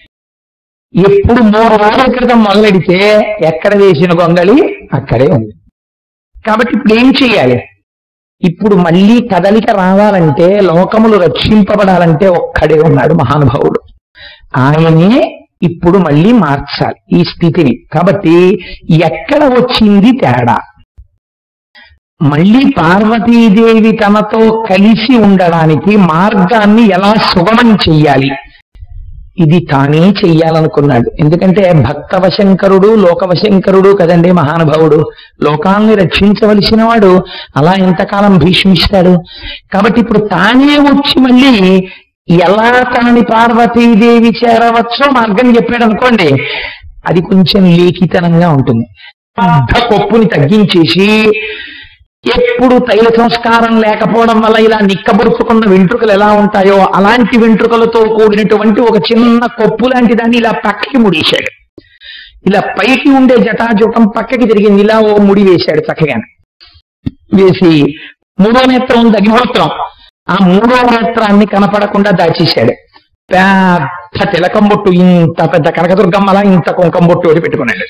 ఎప్పుడు మూడు రోజుల క్రితం మొదలెడితే ఎక్కడ వేసిన గొంగళి అక్కడే ఉంది కాబట్టి ఇప్పుడు ఏం చెయ్యాలి ఇప్పుడు మళ్ళీ కదలిక రావాలంటే లోకములు రక్షింపబడాలంటే ఒక్కడే ఉన్నాడు మహానుభావుడు ఆయనే ఇప్పుడు మళ్ళీ మార్చాలి ఈ స్థితిని కాబట్టి ఎక్కడ వచ్చింది తేడా మళ్ళీ పార్వతీదేవి తనతో కలిసి ఉండడానికి మార్గాన్ని ఎలా సుగమం చెయ్యాలి ఇది తానే చెయ్యాలనుకున్నాడు ఎందుకంటే భక్తవశంకరుడు లోకవశంకరుడు కదండి మహానుభావుడు లోకాల్ని రక్షించవలసిన వాడు అలా ఎంతకాలం భీష్మిస్తాడు కాబట్టి ఇప్పుడు తానే వచ్చి మళ్ళీ ఎలా తనని పార్వతీదేవి చేరవచ్చో మార్గం చెప్పాడు అనుకోండి అది కొంచెం లేఖితనంగా ఉంటుంది పెద్ద కొప్పుని తగ్గించేసి ఎప్పుడు తైల సంస్కారం లేకపోవడం వల్ల ఇలా నిక్కబురుచుకున్న వెంట్రుకలు ఎలా ఉంటాయో అలాంటి వెంట్రుకలతో కూడినటువంటి ఒక చిన్న కొప్పు లాంటి దాన్ని ఇలా పక్కకి ముడేశాడు ఇలా పైకి ఉండే జటాజూటం పక్కకి తిరిగింది ఇలా ఓ ముడి వేశాడు చక్కగా వేసి మూడో నేత్రం ఉంది అగ్నిహోత్రం ఆ మూడో నేత్రాన్ని కనపడకుండా దాచేశాడు పెద్ద తిలకం బొట్టు ఇంత పెద్ద కనకదుర్గమ్మలా ఇంత కుంకం బొట్టు ఒకటి పెట్టుకున్నాడు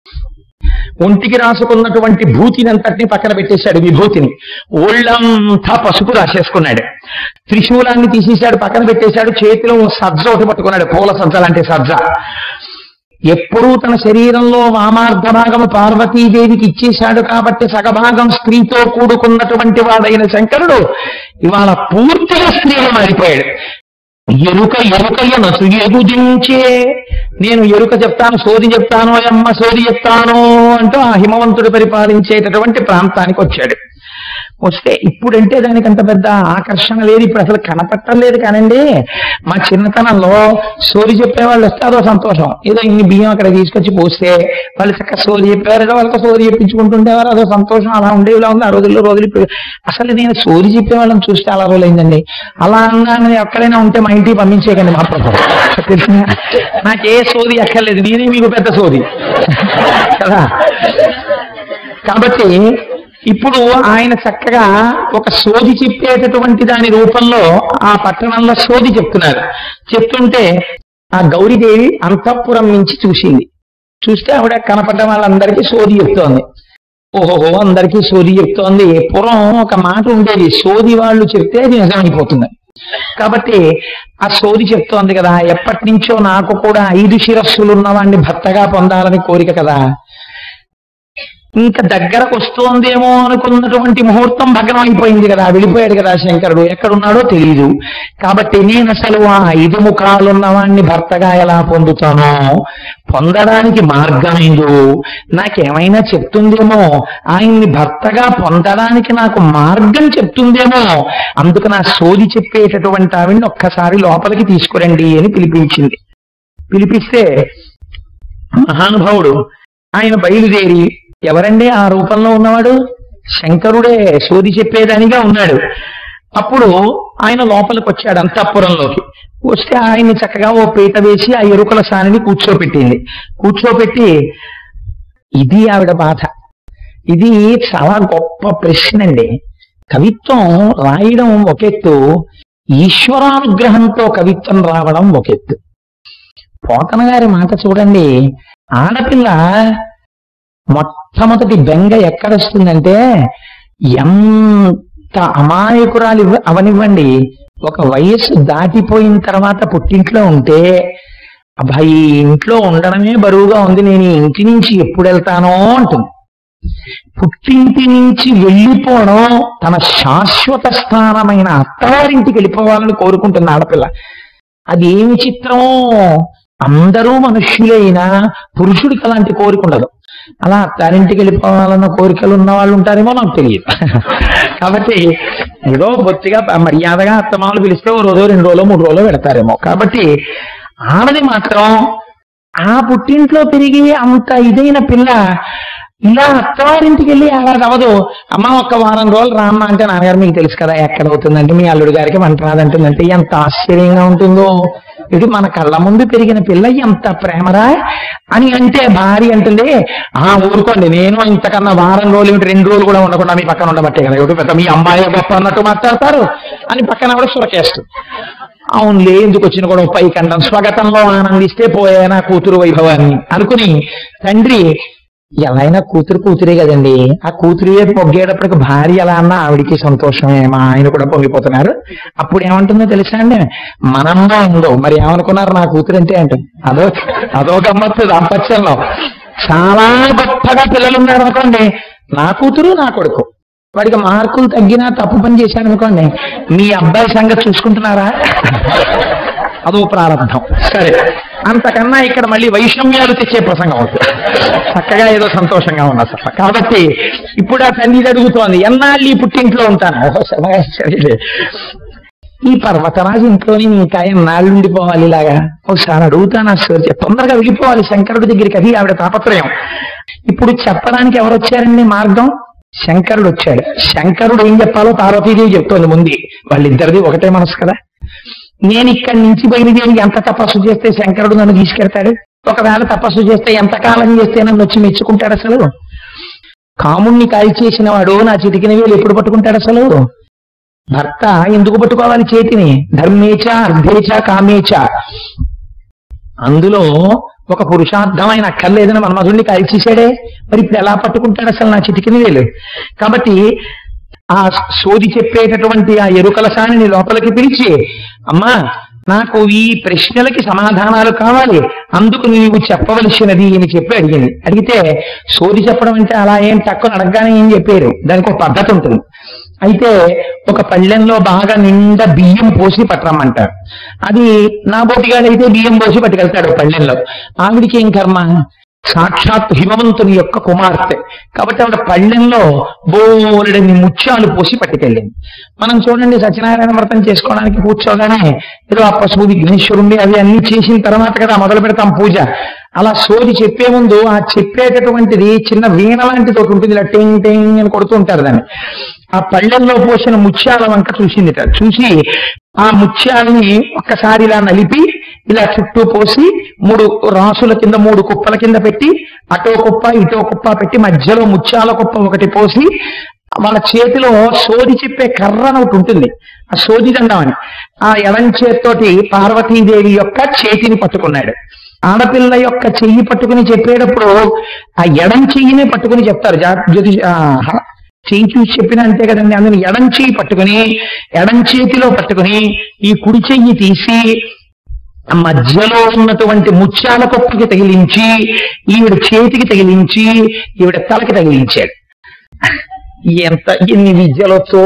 ఒంటికి రాసుకున్నటువంటి భూతిని అంతటిని పక్కన పెట్టేశాడు విభూతిని ఒళ్ళంతా పసుపు రాసేసుకున్నాడు త్రిశూలాన్ని తీసేశాడు పక్కన పెట్టేశాడు చేతిలో ఓ సజ్జ ఒకటి పట్టుకున్నాడు పూల సజ్జ లాంటి సజ్జ ఎప్పుడూ తన శరీరంలో వామార్ధ భాగము పార్వతీదేవికి ఇచ్చేశాడు కాబట్టి సగభాగం స్త్రీతో కూడుకున్నటువంటి వాడైన శంకరుడు ఇవాళ పూర్తిగా స్త్రీగా మారిపోయాడు ఎరుక ఎరుకయ్యనసు ఎగుదించే నేను ఎరుక చెప్తాను సోది చెప్తాను అమ్మ సోది చెప్తాను అంటూ ఆ హిమవంతుడు పరిపాలించేటటువంటి ప్రాంతానికి వచ్చాడు వస్తే ఇప్పుడంటే దానికి అంత పెద్ద ఆకర్షణ లేదు ఇప్పుడు అసలు కనపట్టలేదు కానండి మా చిన్నతనంలో సోది చెప్పేవాళ్ళు వస్తే అదో సంతోషం ఏదో ఇన్ని బియ్యం అక్కడ తీసుకొచ్చి పోస్తే వాళ్ళు చక్కగా సోది చెప్పేవారు ఏదో వాళ్ళతో సోది చెప్పించుకుంటుండేవారు అదో సంతోషం అలా ఉండే ఇలా ఉంది ఆ రోజుల్లో రోజులు ఇప్పుడు అసలు నేను సోది చెప్పేవాళ్ళని చూస్తే అలా రోజులైందండి అలా అన్నా ఎక్కడైనా ఉంటే మా ఇంటికి పంపించేయకండి మా ప్రభావం తెలిసిందా నాకే సోది ఎక్కర్లేదు నేనే మీకు పెద్ద సోది కదా కాబట్టి ఇప్పుడు ఆయన చక్కగా ఒక సోది చెప్పేటటువంటి దాని రూపంలో ఆ పట్టణంలో సోది చెప్తున్నారు చెప్తుంటే ఆ గౌరీదేవి అంతఃపురం నుంచి చూసింది చూస్తే ఆవిడ కనపడ్డ వాళ్ళందరికీ సోది చెప్తోంది ఓహోహో అందరికీ సోది చెప్తోంది పురం ఒక మాట ఉండేది సోది వాళ్ళు చెప్తే అది నిజమైపోతుంది కాబట్టి ఆ సోది చెప్తోంది కదా ఎప్పటి నుంచో నాకు కూడా ఐదు శిరస్సులు ఉన్నవాడిని భర్తగా పొందాలని కోరిక కదా ఇంకా దగ్గరకు వస్తోందేమో అనుకున్నటువంటి ముహూర్తం భగ్నం అయిపోయింది కదా వెళ్ళిపోయాడు కదా శంకరుడు ఎక్కడున్నాడో తెలియదు కాబట్టి నేను అసలు ఆ ఐదు ముఖాలున్న వాణ్ణి భర్తగా ఎలా పొందుతానో పొందడానికి మార్గం ఏదో నాకేమైనా చెప్తుందేమో ఆయన్ని భర్తగా పొందడానికి నాకు మార్గం చెప్తుందేమో అందుకు నా సోది చెప్పేటటువంటి ఆవిడ్ని ఒక్కసారి లోపలికి తీసుకురండి అని పిలిపించింది పిలిపిస్తే మహానుభావుడు ఆయన బయలుదేరి ఎవరండి ఆ రూపంలో ఉన్నవాడు శంకరుడే సోది చెప్పేదానిగా ఉన్నాడు అప్పుడు ఆయన లోపలికి వచ్చాడు అంతఃపురంలోకి వస్తే ఆయన్ని చక్కగా ఓ పీట వేసి ఆ ఎరుకల సానిని కూర్చోపెట్టింది కూర్చోపెట్టి ఇది ఆవిడ బాధ ఇది చాలా గొప్ప ప్రశ్న అండి కవిత్వం రాయడం ఒకెత్తు ఈశ్వరానుగ్రహంతో కవిత్వం రావడం ఒకెత్తు పోతన గారి మాట చూడండి ఆడపిల్ల మొట్టమొదటి బెంగ ఎక్కడొస్తుందంటే ఎంత అమాయకురాలు ఇవ్వ- అవనివ్వండి ఒక వయస్సు దాటిపోయిన తర్వాత పుట్టింట్లో ఉంటే అబ్బాయి ఈ ఇంట్లో ఉండడమే బరువుగా ఉంది నేను ఈ ఇంటి నుంచి ఎప్పుడు వెళ్తానో అంటుంది పుట్టింటి నుంచి వెళ్ళిపోవడం తన శాశ్వత స్థానమైన అత్తవారింటికి వెళ్ళిపోవాలని కోరుకుంటుంది ఆడపిల్ల అది ఏమి చిత్రం అందరూ మనుష్యులైనా పురుషుడికి అలాంటి కోరిక ఉండదు అలా అత్తారింటికి వెళ్ళిపోవాలన్న కోరికలు ఉన్న వాళ్ళు ఉంటారేమో నాకు తెలియదు కాబట్టి ఏదో బొత్తిగా మర్యాదగా అత్తమామలు పిలిస్తే ఓ రోజు రెండు రోజులు మూడు రోజులు పెడతారేమో కాబట్టి ఆడది మాత్రం ఆ పుట్టింట్లో పెరిగి అంత ఇదైన పిల్ల ఇలా అత్తవారింటికి వెళ్ళి అలా అవ్వదు అమ్మ ఒక్క వారం రోజులు రామ్మ అంటే నాన్నగారు మీకు తెలుసు కదా ఎక్కడ అవుతుందంటే మీ అల్లుడి గారికి వంట రాదంటుందంటే ఎంత ఆశ్చర్యంగా ఉంటుందో ఇది మన కళ్ళ ముందు పెరిగిన పిల్ల ఎంత ప్రేమరా అని అంటే భార్య అంటుంది ఆ ఊరుకోండి నేను ఇంతకన్నా వారం రోజులు ఏమిటి రెండు రోజులు కూడా ఉండకుండా మీ పక్కన ఉండబట్టే కదా ఏమిటి పెద్ద మీ అమ్మాయి గొప్ప అన్నట్టు మాట్లాడతారు అని పక్కన కూడా సురకేస్తుంది అవునులే ఎందుకు వచ్చిన కూడా పైకి అంటాం స్వాగతంలో ఆనందిస్తే పోయే నా కూతురు వైభవాన్ని అనుకుని తండ్రి ఎలా అయినా కూతురు కూతురే కదండి ఆ కూతురు వైపు పొగ్గేటప్పటికి భార్య ఎలా అన్నా ఆవిడికి సంతోషమే మా ఆయన కూడా పొంగిపోతున్నారు అప్పుడు ఏమంటుందో తెలుసా అండి మనంగా ఉందో మరి ఏమనుకున్నారు నా కూతురు అంటే అంటే అదో అదో గమ్మత్తు దాంపత్యంలో చాలా గొప్పగా పిల్లలు ఉన్నారు అనుకోండి నా కూతురు నా కొడుకు వాడికి మార్కులు తగ్గినా తప్పు పని చేశాడు అనుకోండి మీ అబ్బాయి సంగతి చూసుకుంటున్నారా అదో ప్రారంభం సరే అంతకన్నా ఇక్కడ మళ్ళీ వైషమ్యాలు తెచ్చే ప్రసంగం అవుతుంది చక్కగా ఏదో సంతోషంగా ఉన్నా సార్ కాబట్టి ఇప్పుడు ఆ తల్లి ఇది అడుగుతోంది ఎన్నాళ్ళు ఈ పుట్టింట్లో ఉంటాను ఓహో, సరే, సరేలే. ఈ పర్వతరాజు ఇంట్లోని ఇంకా ఎన్నాళ్ళు ఉండిపోవాలి ఇలాగా ఒకసారి అడుగుతాను సార్ తొందరగా వెళ్ళిపోవాలి శంకరుడి దగ్గరికి అది ఆవిడ తాపత్రయం ఇప్పుడు చెప్పడానికి ఎవరు వచ్చారండి మార్గం శంకరుడు వచ్చాడు శంకరుడు ఏం చెప్పాలో పార్వతీదేవి చెప్తోంది ముందు వాళ్ళిద్దరిది ఒకటే మనసు కదా నేను ఇక్కడి నుంచి బయలుదేరి ఎంత తపస్సు చేస్తే శంకరుడు నన్ను తీసుకెళ్తాడు ఒకవేళ తపస్సు చేస్తే ఎంత కాలం చేస్తే నన్ను వచ్చి మెచ్చుకుంటాడు అసలు కాముణ్ణి కాల్చేసిన వాడు నా చిటికిన వేలు ఎప్పుడు పట్టుకుంటాడు అసలు భర్త ఎందుకు పట్టుకోవాలి చేతిని ధర్మేచ అర్ధేచ కామేచ అందులో ఒక పురుషార్థమైన అక్కర్లేదని మన్మధుడిని కాల్చేశాడే మరి ఇప్పుడు ఎలా పట్టుకుంటాడు అసలు నా చిటికిన వేలు కాబట్టి ఆ సోది చెప్పేటటువంటి ఆ ఎరుకల సానిని లోపలికి పిలిచి అమ్మా నాకు ఈ ప్రశ్నలకి సమాధానాలు కావాలి అందుకు నీవు చెప్పవలసినది అని చెప్పి అడిగింది అడిగితే సోది చెప్పడం అంటే అలా ఏం తక్కువ అడగగానే ఏం చెప్పారు దానికి ఒక పద్ధతి ఉంటుంది అయితే ఒక పళ్ళెంలో బాగా నిండా బియ్యం పోసి పట్టరమ్మంటారు అది నా బోటిగాడైతే బియ్యం పోసి పట్టుకెళ్తాడు పళ్ళెంలో ఆవిడికి ఏం కర్మ సాక్షాత్ హిమవంతుని యొక్క కుమార్తె కాబట్టి ఆవిడ పళ్ళెంలో బోలెడని ముత్యాలు పోసి పట్టుకెళ్ళింది మనం చూడండి సత్యనారాయణ వ్రతం చేసుకోవడానికి కూర్చోగానే ఏదో ఆ పశువు విఘ్నేశ్వరుండి అవి అన్ని చేసిన తర్వాత కదా మొదలు పెడతాం పూజ అలా సోది చెప్పే ముందు ఆ చెప్పేటటువంటిది చిన్న వీణ లాంటిది ఒకటి ఉంటుంది ఇలా టెంగ్ టెంగ్ అని కొడుతూ ఉంటారు దాన్ని ఆ పళ్ళెంలో పోసిన ముత్యాల వంక చూసిందిట చూసి ఆ ముత్యాలని ఒక్కసారి ఇలా నలిపి ఇలా చుట్టూ పోసి మూడు రాసుల కింద మూడు కుప్పల కింద పెట్టి అటో కుప్ప ఇటో కుప్ప పెట్టి మధ్యలో ముత్యాల కుప్ప ఒకటి పోసి వాళ్ళ చేతిలో సోది చెప్పే కర్ర అని ఒకటి ఉంటుంది ఆ సోది దండం అని ఆ ఎడం చేత్తోటి పార్వతీదేవి యొక్క చేతిని పట్టుకున్నాడు ఆడపిల్ల యొక్క చెయ్యి పట్టుకుని చెప్పేటప్పుడు ఆ ఎడం చెయ్యినే పట్టుకుని చెప్తారు జా- జ్యోతి ఆ, హ- చెయ్యి చూసి చెప్పిన అంతే కదండి అందుని ఎడం చెయ్యి పట్టుకుని ఎడం చేతిలో పట్టుకుని ఈ కుడి చెయ్యి తీసి ఆ మధ్యలో ఉన్నటువంటి ముత్యాల కుప్పకి తగిలించి ఈవిడ చేతికి తగిలించి ఈవిడ తలకి తగిలించాడు ఎంత ఎన్ని విద్యలతో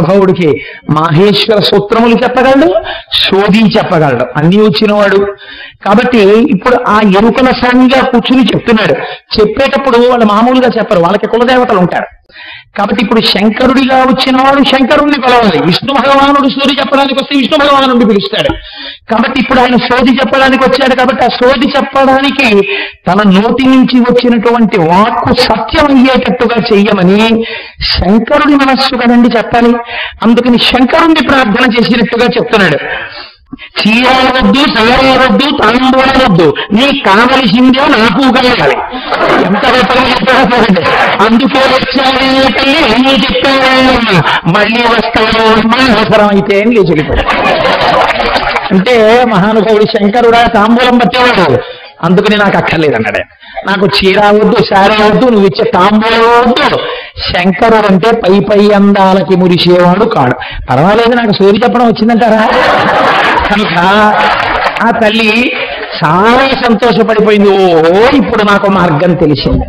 మహానుభావుడికి మాహేశ్వర సూత్రములు చెప్పగలడు శోధి చెప్పగలడు అన్ని వచ్చినవాడు కాబట్టి ఇప్పుడు ఆ ఎరుకల సాంగిగా కూర్చుని చెప్తున్నాడు చెప్పేటప్పుడు వాళ్ళు మామూలుగా చెప్పరు వాళ్ళకి కులదేవతలు ఉంటారు కాబట్టి ఇప్పుడు శంకరుడిగా వచ్చిన వాడు శంకరుణ్ణి పిలవాలి విష్ణు భగవానుడు సూర్య చెప్పడానికి వస్తే విష్ణు భగవానుడిని పిలుస్తాడు కాబట్టి ఇప్పుడు ఆయన సోది చెప్పడానికి వచ్చాడు కాబట్టి ఆ సోది చెప్పడానికి తన నోటి నుంచి వచ్చినటువంటి వాక్కు సత్యం అయ్యేటట్టుగా చెయ్యమని శంకరుడి మనస్సు కదండి చెప్పాలి అందుకని శంకరుణ్ణి ప్రార్థన చేసినట్టుగా చెప్తున్నాడు చీరవద్దు సవరవద్దు తాంబూలవద్దు నీకు కావలసిందే నాకు కలగాలి ఎంత గొప్పగా చెప్పారో చూడండి అందుకే వచ్చానే తల్లి నీ చెప్పాను మళ్ళీ వస్తాను అమ్మా అవసరం అయితే అని లేచి వెళ్ళిపోయాడు. అంటే మహానుభావుడు శంకరుడా తాంబూలం పట్టేవాడు అందుకని నాకు అక్కర్లేదన్నాడు ఆయన. నాకు చీర వద్దు సారా వద్దు నువ్వు ఇచ్చే తాంబూలం వద్దు శంకరుడు అంటే పై పై అందాలకి మురిసేవాడు కాడు పర్వాలేదు నాకు సూర్య చెప్పడం వచ్చిందంటారా కనుక ఆ తల్లి చాలా సంతోషపడిపోయింది ఓ ఇప్పుడు నాకు మార్గం తెలిసింది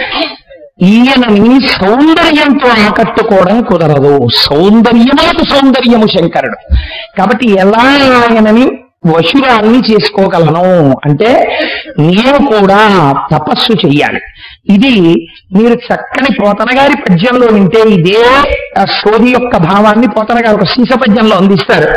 ఈయనని సౌందర్యంతో ఆకట్టుకోవడం కుదరదు సౌందర్యములకు సౌందర్యము శంకరుడు కాబట్టి ఎలా ఆయనని వశురాన్ని చేసుకోగలను అంటే నేను కూడా తపస్సు చెయ్యాలి ఇది మీరు చక్కని పోతన గారి పద్యంలో వింటే ఇదే ఆ సోది యొక్క భావాన్ని పోతన గారు ఒక సీస పద్యంలో అందిస్తారు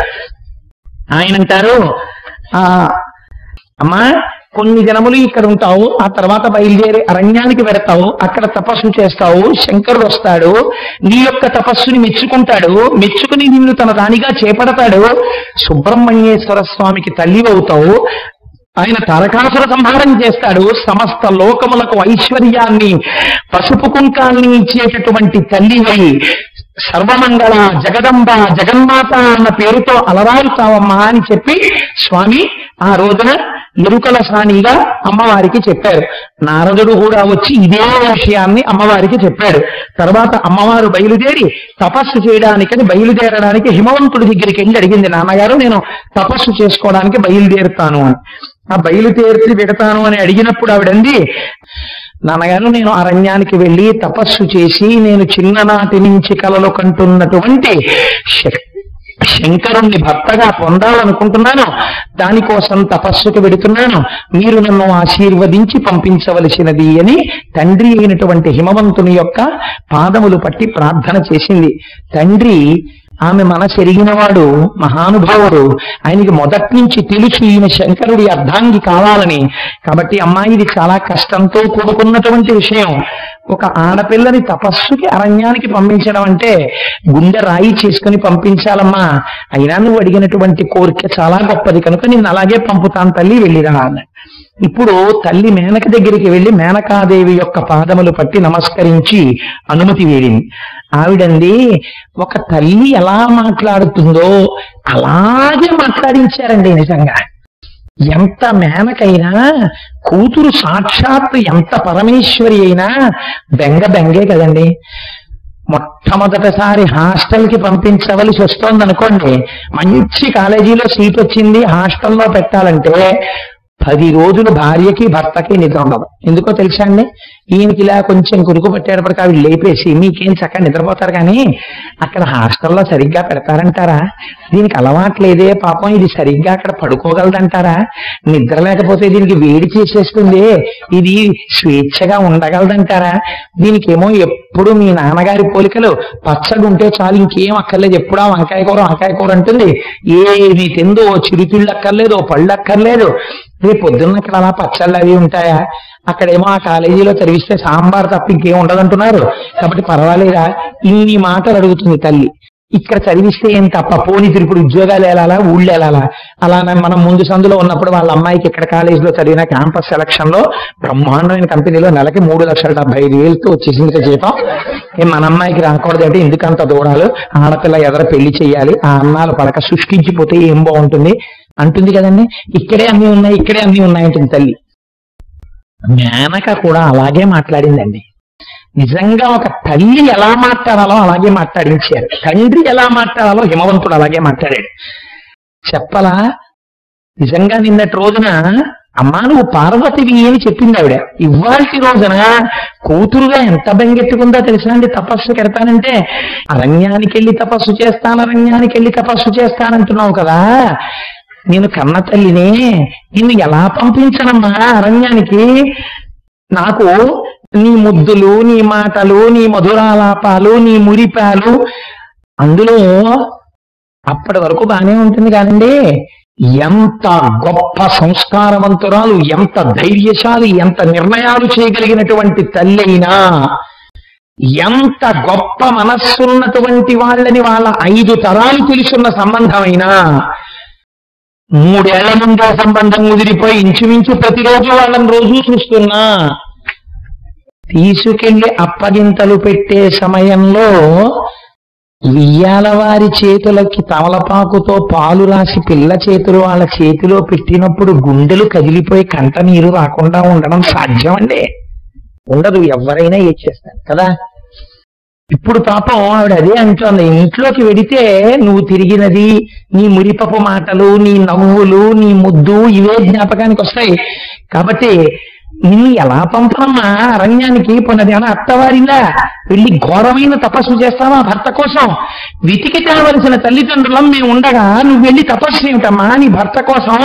ఆయన అంటారు ఆ అమ్మా కొన్ని దినములు ఇక్కడ ఉంటావు ఆ తర్వాత బయలుదేరి అరణ్యానికి వెడతావు అక్కడ తపస్సు చేస్తావు శంకరుడు వస్తాడు నీ యొక్క తపస్సుని మెచ్చుకుంటాడు మెచ్చుకుని నిన్ను తన దానిగా చేపడతాడు సుబ్రహ్మణ్యేశ్వర స్వామికి తల్లి అవుతావు ఆయన తారకాసుర సంహారం చేస్తాడు సమస్త లోకములకు ఐశ్వర్యాన్ని పసుపు కుంకాల్ని ఇచ్చేటటువంటి తల్లివై సర్వమంగళ జగదంబ జగన్మాత అన్న పేరుతో అలరారుతావమ్మా అని చెప్పి స్వామి ఆ రోజున ఎరుకల సానిగా అమ్మవారికి చెప్పారు నారదుడు కూడా వచ్చి ఇదే విషయాన్ని అమ్మవారికి చెప్పాడు తర్వాత అమ్మవారు బయలుదేరి తపస్సు చేయడానికని బయలుదేరడానికి హిమవంతుడి దగ్గరికి వెళ్ళి అడిగింది నాన్నగారు నేను తపస్సు చేసుకోవడానికి బయలుదేరుతాను అని ఆ బయలుదేరి పెడతాను అని అడిగినప్పుడు ఆవిడంది నాన్నగారు నేను అరణ్యానికి వెళ్ళి తపస్సు చేసి నేను చిన్ననాటి నుంచి కలలు కంటున్నటువంటి శ- శంకరుణ్ణి భర్తగా పొందాలనుకుంటున్నాను దానికోసం తపస్సుకు వెడుతున్నాను మీరు నన్ను ఆశీర్వదించి పంపించవలసినది అని తండ్రి అయినటువంటి హిమవంతుని యొక్క పాదములు పట్టి ప్రార్థన చేసింది తండ్రి ఆమె మనసెరిగినవాడు మహానుభావుడు ఆయనకి మొదటి నుంచి తెలుసు ఈమె శంకరుడి అర్ధాంగి కావాలని కాబట్టి అమ్మాయి ఇది చాలా కష్టంతో కూడుకున్నటువంటి విషయం ఒక ఆడపిల్లని తపస్సుకి అరణ్యానికి పంపించడం అంటే గుండె రాయి చేసుకుని పంపించాలమ్మా అయినా నువ్వు అడిగినటువంటి కోరిక చాలా గొప్పది కనుక నిన్ను అలాగే పంపుతాను తల్లి వెళ్ళిరా అన్నాడు ఇప్పుడు తల్లి మేనక దగ్గరికి వెళ్లి మేనకాదేవి యొక్క పాదములు పట్టి నమస్కరించి అనుమతి వేడింది ఆవిడంది ఒక తల్లి ఎలా మాట్లాడుతుందో అలాగే మాట్లాడించారండి నిజంగా ఎంత మేనకైనా కూతురు సాక్షాత్ ఎంత పరమేశ్వరి అయినా బెంగ బెంగే కదండి మొట్టమొదటిసారి హాస్టల్ కి పంపించవలసి వస్తోంది అనుకోండి మంచి కాలేజీలో సీట్ వచ్చింది హాస్టల్లో పెట్టాలంటే పది రోజులు భార్యకి భర్తకి నిద్ర ఉండదు ఎందుకో తెలుసా అండి ఈయనకి ఇలా కొంచెం కురుకు పట్టేటప్పటికి ఆవిడ లేపేసి మీకేం చక్కగా నిద్రపోతారు కానీ అక్కడ హాస్టల్లో సరిగ్గా పెడతారంటారా దీనికి అలవాట్లేదే పాపం ఇది సరిగ్గా అక్కడ పడుకోగలదంటారా నిద్ర లేకపోతే దీనికి వేడి చేసేస్తుంది ఇది స్వేచ్ఛగా ఉండగలదంటారా దీనికేమో ఎప్పుడు మీ నాన్నగారి పోలికలు పచ్చడి ఉంటే చాలు ఇంకేం అక్కర్లేదు ఎప్పుడా వంకాయ కూర వంకాయ కూర అంటుంది ఏమి తిందో చిరుతిళ్ళు అక్కర్లేదు ఓ పళ్ళు అక్కర్లేదు రేపు పొద్దున్న అక్కడ అలా పచ్చళ్ళు అవి ఉంటాయా అక్కడేమో ఆ కాలేజీలో చదివిస్తే సాంబార్ తప్ప ఇంకేం ఉండదంటున్నారు కాబట్టి పర్వాలేదా ఇన్ని మాటలు అడుగుతుంది తల్లి ఇక్కడ చదివిస్తే ఏం తప్ప పోనీ ఇప్పుడు ఉద్యోగాలు వెళ్ళాలా ఊళ్ళు వెళ్ళాలా అలా మనం ముందు సందులో ఉన్నప్పుడు వాళ్ళ అమ్మాయికి ఇక్కడ కాలేజీలో చదివిన క్యాంపస్ సెలక్షన్ లో బ్రహ్మాండమైన కంపెనీలో నెలకి మూడు లక్షల డెబ్బై ఐదు వేలతో వచ్చేసింది జీతం ఏం మన అమ్మాయికి రాకూడదు అంటే ఎందుకంత దూరాలు ఆడపిల్ల ఎదర పెళ్లి చేయాలి ఆ అన్నాలు పడక శుష్కించిపోతే ఏం బాగుంటుంది అంటుంది కదండి ఇక్కడే అన్ని ఉన్నాయి ఇక్కడే అన్ని ఉన్నాయి అంటుంది తల్లి మేనక కూడా అలాగే మాట్లాడిందండి నిజంగా ఒక తల్లి ఎలా మాట్లాడాలో అలాగే మాట్లాడించారు తండ్రి ఎలా మాట్లాడాలో హిమవంతుడు అలాగే మాట్లాడాడు చెప్పలా నిజంగా నిన్నటి రోజున అమ్మా నువ్వు పార్వతివి అని చెప్పింది ఆవిడ ఇవాళ రోజున కూతురుగా ఎంత బెంగెట్టుకుందో తెలుసా అండి తపస్సు కెడతానంటే అరణ్యానికి వెళ్ళి తపస్సు చేస్తాను అరణ్యానికి వెళ్ళి తపస్సు చేస్తానంటున్నావు కదా నేను కన్న తల్లినే నిన్ను ఎలా పంపించనమ్మా అరణ్యానికి నాకు నీ ముద్దులు నీ మాటలు నీ మధురాలాపాలు నీ మురిపాలు అందులో అప్పటి వరకు బానే ఉంటుంది కానండి ఎంత గొప్ప సంస్కారవంతురాలు ఎంత ధైర్యశాలి ఎంత నిర్ణయాలు చేయగలిగినటువంటి తల్లి అయినా ఎంత గొప్ప మనస్సున్నటువంటి వాళ్ళని వాళ్ళ ఐదు తరాలు తెలుసున్న సంబంధమైనా మూడేళ్ల ముందు ఆ సంబంధం ముదిరిపోయి ఇంచుమించు ప్రతిరోజు వాళ్ళని రోజు చూస్తున్నా తీసుకెళ్లి అప్పగింతలు పెట్టే సమయంలో వియ్యాల వారి చేతులకి తమలపాకుతో పాలు రాసి పిల్ల చేతులు వాళ్ళ చేతిలో పెట్టినప్పుడు గుండెలు కదిలిపోయి కంట నీరు రాకుండా ఉండడం సాధ్యం అండి ఉండదు ఎవరైనా ఏ చేస్తారు కదా ఇప్పుడు పాపం ఆవిడ అదే అంటోంది ఇంట్లోకి వెడితే నువ్వు తిరిగినది నీ మురిపపు మాటలు నీ నవ్వులు నీ ముద్దు ఇవే జ్ఞాపకానికి వస్తాయి కాబట్టి నిన్ను ఎలా పంపనమ్మా అరణ్యానికి పొన్నదేమన్నా అత్తవారిలా వెళ్ళి ఘోరమైన తపస్సు చేస్తావా భర్త కోసం వెతికి తేవలసిన తల్లిదండ్రులం మేము ఉండగా నువ్వు వెళ్ళి తపస్సు ఏమిటమ్మా నీ భర్త కోసం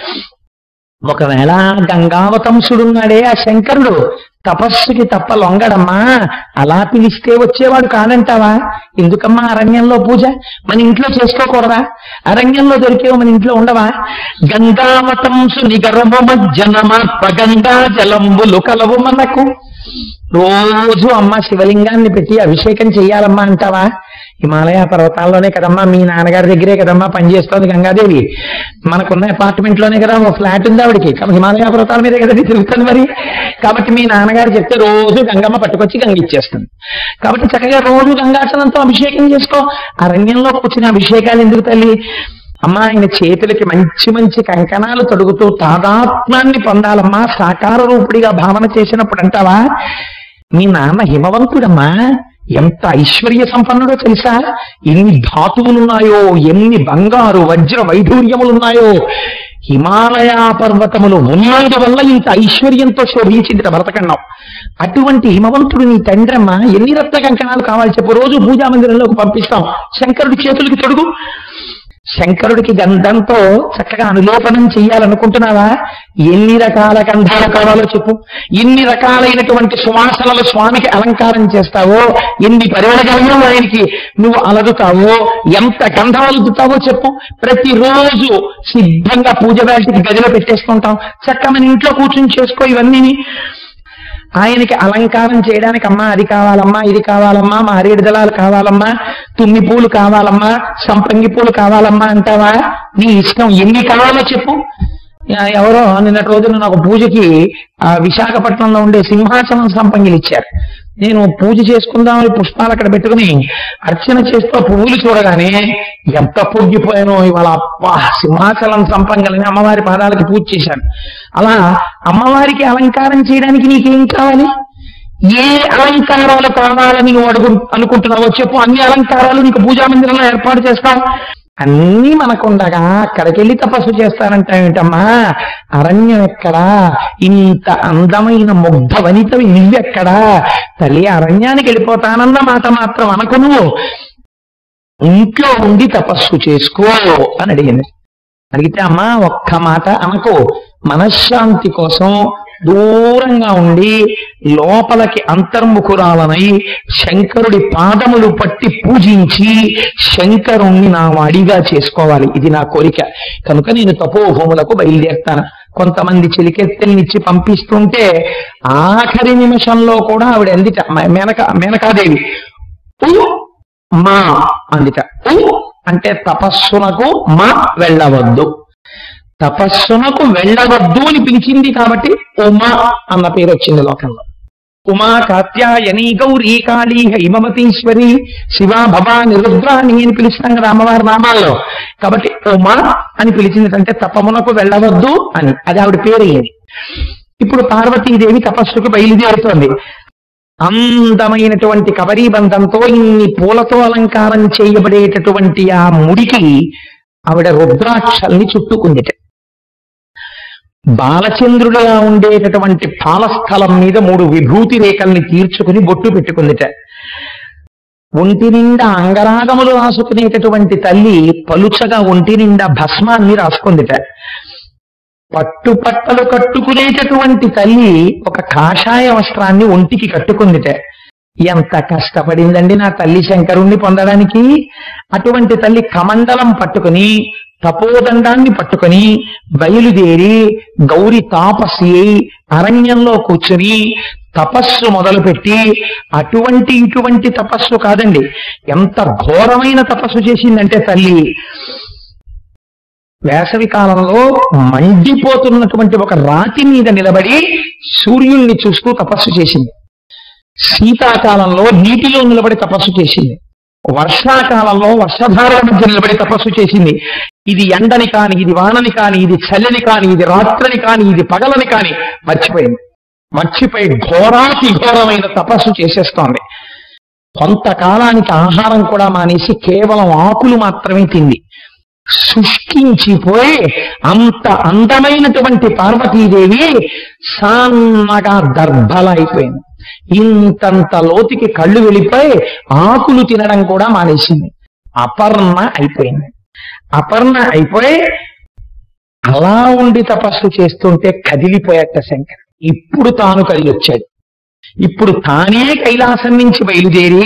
ఒకవేళ గంగావతంసుడున్నాడే ఆ శంకరుడు తపస్సుకి తప్ప లొంగడమ్మా అలా పిలిస్తే వచ్చేవాడు కాదంటావా ఎందుకమ్మా అరణ్యంలో పూజ మన ఇంట్లో చేసుకోకూడదా అరణ్యంలో దొరికేవు మన ఇంట్లో ఉండవా గంగావతంసు నిగరము మజ్జనమాత్మ గంగా జలంబులు కలవు మనకు రోజు అమ్మ శివలింగాన్ని పెట్టి అభిషేకం చెయ్యాలమ్మా అంటావా హిమాలయ పర్వతాల్లోనే కదమ్మా మీ నాన్నగారి దగ్గరే కదమ్మా పనిచేస్తోంది గంగాదేవి మనకున్న అపార్ట్మెంట్ లోనే కదా ఒక ఫ్లాట్ ఉంది ఆవిడకి కాబట్టి హిమాలయ పర్వతాల మీదే కదా తిరుగుతుంది మరి కాబట్టి మీ నాన్నగారు చెప్తే రోజు గంగమ్మ పట్టుకొచ్చి గంగ ఇచ్చేస్తుంది కాబట్టి చక్కగా రోజు గంగాచలంతో అభిషేకం చేసుకో అరణ్యంలో కూర్చుని అభిషేకాలు ఎందుకు తల్లి అమ్మా ఆయన చేతులకి మంచి మంచి కంకణాలు తొడుగుతూ తాదాత్మ్యాన్ని పొందాలమ్మా సాకార రూపుడిగా భావన చేసినప్పుడు అంటావా మీ నాన్న హిమవంతుడమ్మా ఎంత ఐశ్వర్య సంపన్నుడో తెలుసా ఎన్ని ధాతువులున్నాయో ఎన్ని బంగారు వజ్ర వైఢూర్యములున్నాయో హిమాలయ పర్వతములు ఉన్నందువల్ల ఇంత ఐశ్వర్యంతో శోభించింది భరతఖండం అటువంటి హిమవంతుడు నీ తండ్రమ్మ ఎన్ని రత్న కంకణాలు కావాలి చెప్పు రోజు పూజా మందిరంలోకి పంపిస్తాం శంకరుడి చేతులకి తొడుగు శంకరుడికి గంధంతో చక్కగా అనులేపనం చెయ్యాలనుకుంటున్నావా ఎన్ని రకాల గంధాలు కావాలో చెప్పు ఎన్ని రకాలైనటువంటి సువాసనలు స్వామికి అలంకారం చేస్తావో ఎన్ని పరిమళగలను ఆయనకి నువ్వు అలదుతావో ఎంత గంధం అలుదుతావో చెప్పు ప్రతిరోజు సిద్ధంగా పూజ వేళకి గదిలో పెట్టేసుకుంటాం చక్క మన ఇంట్లో కూర్చుని చేసుకో ఇవన్నీ ఆయనకి అలంకారం చేయడానికి అమ్మా అది కావాలమ్మా ఇది కావాలమ్మా మారేడు దళాలు కావాలమ్మా తుమ్మి పూలు కావాలమ్మా సంపంగి పూలు కావాలమ్మా అంటావా నీ ఇష్టం ఎన్ని కావాలో చెప్పు ఆ, ఎవరో నిన్నటి రోజున నాకు పూజకి ఆ విశాఖపట్నంలో ఉండే సింహాచలం సంపంగిలు ఇచ్చారు నేను పూజ చేసుకుందామని పుష్పాలు అక్కడ పెట్టుకుని అర్చన చేస్తూ ఆ పువ్వులు చూడగానే ఎంత పొంగిపోయానో ఇవాళ అబ్బా సింహాచలం సంపంగలని అమ్మవారి పాదాలకి పూజ చేశాను అలా అమ్మవారికి అలంకారం చేయడానికి నీకేం కావాలి ఏ అలంకారాలు కావాలని నువ్వు అడుగు అనుకుంటున్నావో చెప్పు అన్ని అలంకారాలు నీకు పూజా మందిరంలో ఏర్పాటు చేస్తావు అన్నీ మనకుండగా అక్కడికి వెళ్ళి తపస్సు చేస్తానంటావేంటమ్మా అరణ్యం ఎక్కడా ఇంత అందమైన ముగ్ధ వనితవి నువ్వెక్కడా తల్లి అరణ్యానికి వెళ్ళిపోతానన్న మాట మాత్రం అనకు నువ్వు ఇంట్లో ఉండి తపస్సు చేసుకో అని అడిగింది అడిగితే అమ్మా ఒక్క మాట అనకు మనశ్శాంతి కోసం దూరంగా ఉండి లోపలికి అంతర్ముఖురాలనై శంకరుడి పాదములు పట్టి పూజించి శంకరుణ్ణి నా వాడిగా చేసుకోవాలి ఇది నా కోరిక కనుక నేను తపోభూములకు బయలుదేరుతాను కొంతమంది చెలికెత్తెల్నిచ్చి పంపిస్తుంటే ఆఖరి నిమిషంలో కూడా ఆవిడ ఎందిట మేనక మేనకాదేవి "ఉ, మా అందిట "ఉ" అంటే తపస్సునకు మా వెళ్ళవద్దు తపస్సునకు వెళ్ళవద్దు అని పిలిచింది కాబట్టి ఉమా అన్న పేరు వచ్చింది లోకంలో ఉమా కాత్యాయని గౌరీ కాళీ హైమవతీశ్వరి శివ భవాని రుద్రాణి అని పిలుస్తాం కదా అమ్మవారి నామాల్లో కాబట్టి ఉమా అని పిలిచింది అంటే తపమునకు వెళ్ళవద్దు అని అది ఆవిడ పేరయ్యింది ఇప్పుడు పార్వతీదేవి తపస్సుకు బయలుదేరుతోంది అందమైనటువంటి కబరీబంధంతో ఇన్ని పూలతో అలంకారం చేయబడేటటువంటి ఆ ముడికి ఆవిడ రుద్రాక్షల్ని చుట్టుకుందిట బాలచంద్రుడిగా ఉండేటటువంటి పాలస్థలం మీద మూడు విభూతి రేఖల్ని తీర్చుకుని బొట్టు పెట్టుకుందిట ఒంటి నిండా అంగరాగములు రాసుకునేటటువంటి తల్లి పలుచగా ఒంటి నిండా భస్మాన్ని రాసుకుందిట పట్టుపట్టలు కట్టుకునేటటువంటి తల్లి ఒక కాషాయ వస్త్రాన్ని ఒంటికి కట్టుకుందిట ఎంత కష్టపడిందండి నా తల్లి శంకరుణ్ణి పొందడానికి అటువంటి తల్లి కమండలం పట్టుకుని తపోదండాన్ని పట్టుకుని బయలుదేరి గౌరి తాపసి అయి అరణ్యంలో కూర్చుని తపస్సు మొదలుపెట్టి అటువంటి ఇటువంటి తపస్సు కాదండి ఎంత ఘోరమైన తపస్సు చేసిందంటే తల్లి వేసవి కాలంలో మండిపోతున్నటువంటి ఒక రాతి మీద నిలబడి సూర్యుల్ని చూస్తూ తపస్సు చేసింది శీతాకాలంలో నీటిలో నిలబడి తపస్సు చేసింది వర్షాకాలంలో వర్షధారల మధ్య నిలబడి తపస్సు చేసింది ఇది ఎండని కాని ఇది వానని కాని ఇది చల్లని కాని ఇది రాత్రని కాని ఇది పగలని కాని మర్చిపోయింది మర్చిపోయి ఘోరాతి ఘోరమైన తపస్సు చేసేస్తోంది కొంతకాలానికి ఆహారం కూడా మానేసి కేవలం ఆకులు మాత్రమే తింది శుష్కించిపోయి అంత అందమైనటువంటి పార్వతీదేవి సన్నగా దర్భలైపోయింది ఇంతంత లోతుకి కళ్ళు వెళ్ళిపోయి ఆకులు తినడం కూడా మానేసింది అపర్ణ అయిపోయింది అపర్ణ అయిపోయి అలా ఉండి తపస్సు చేస్తుంటే కదిలిపోయాట శంకర్ ఇప్పుడు తాను కదిలొచ్చాడు ఇప్పుడు తానే కైలాసం నుంచి బయలుదేరి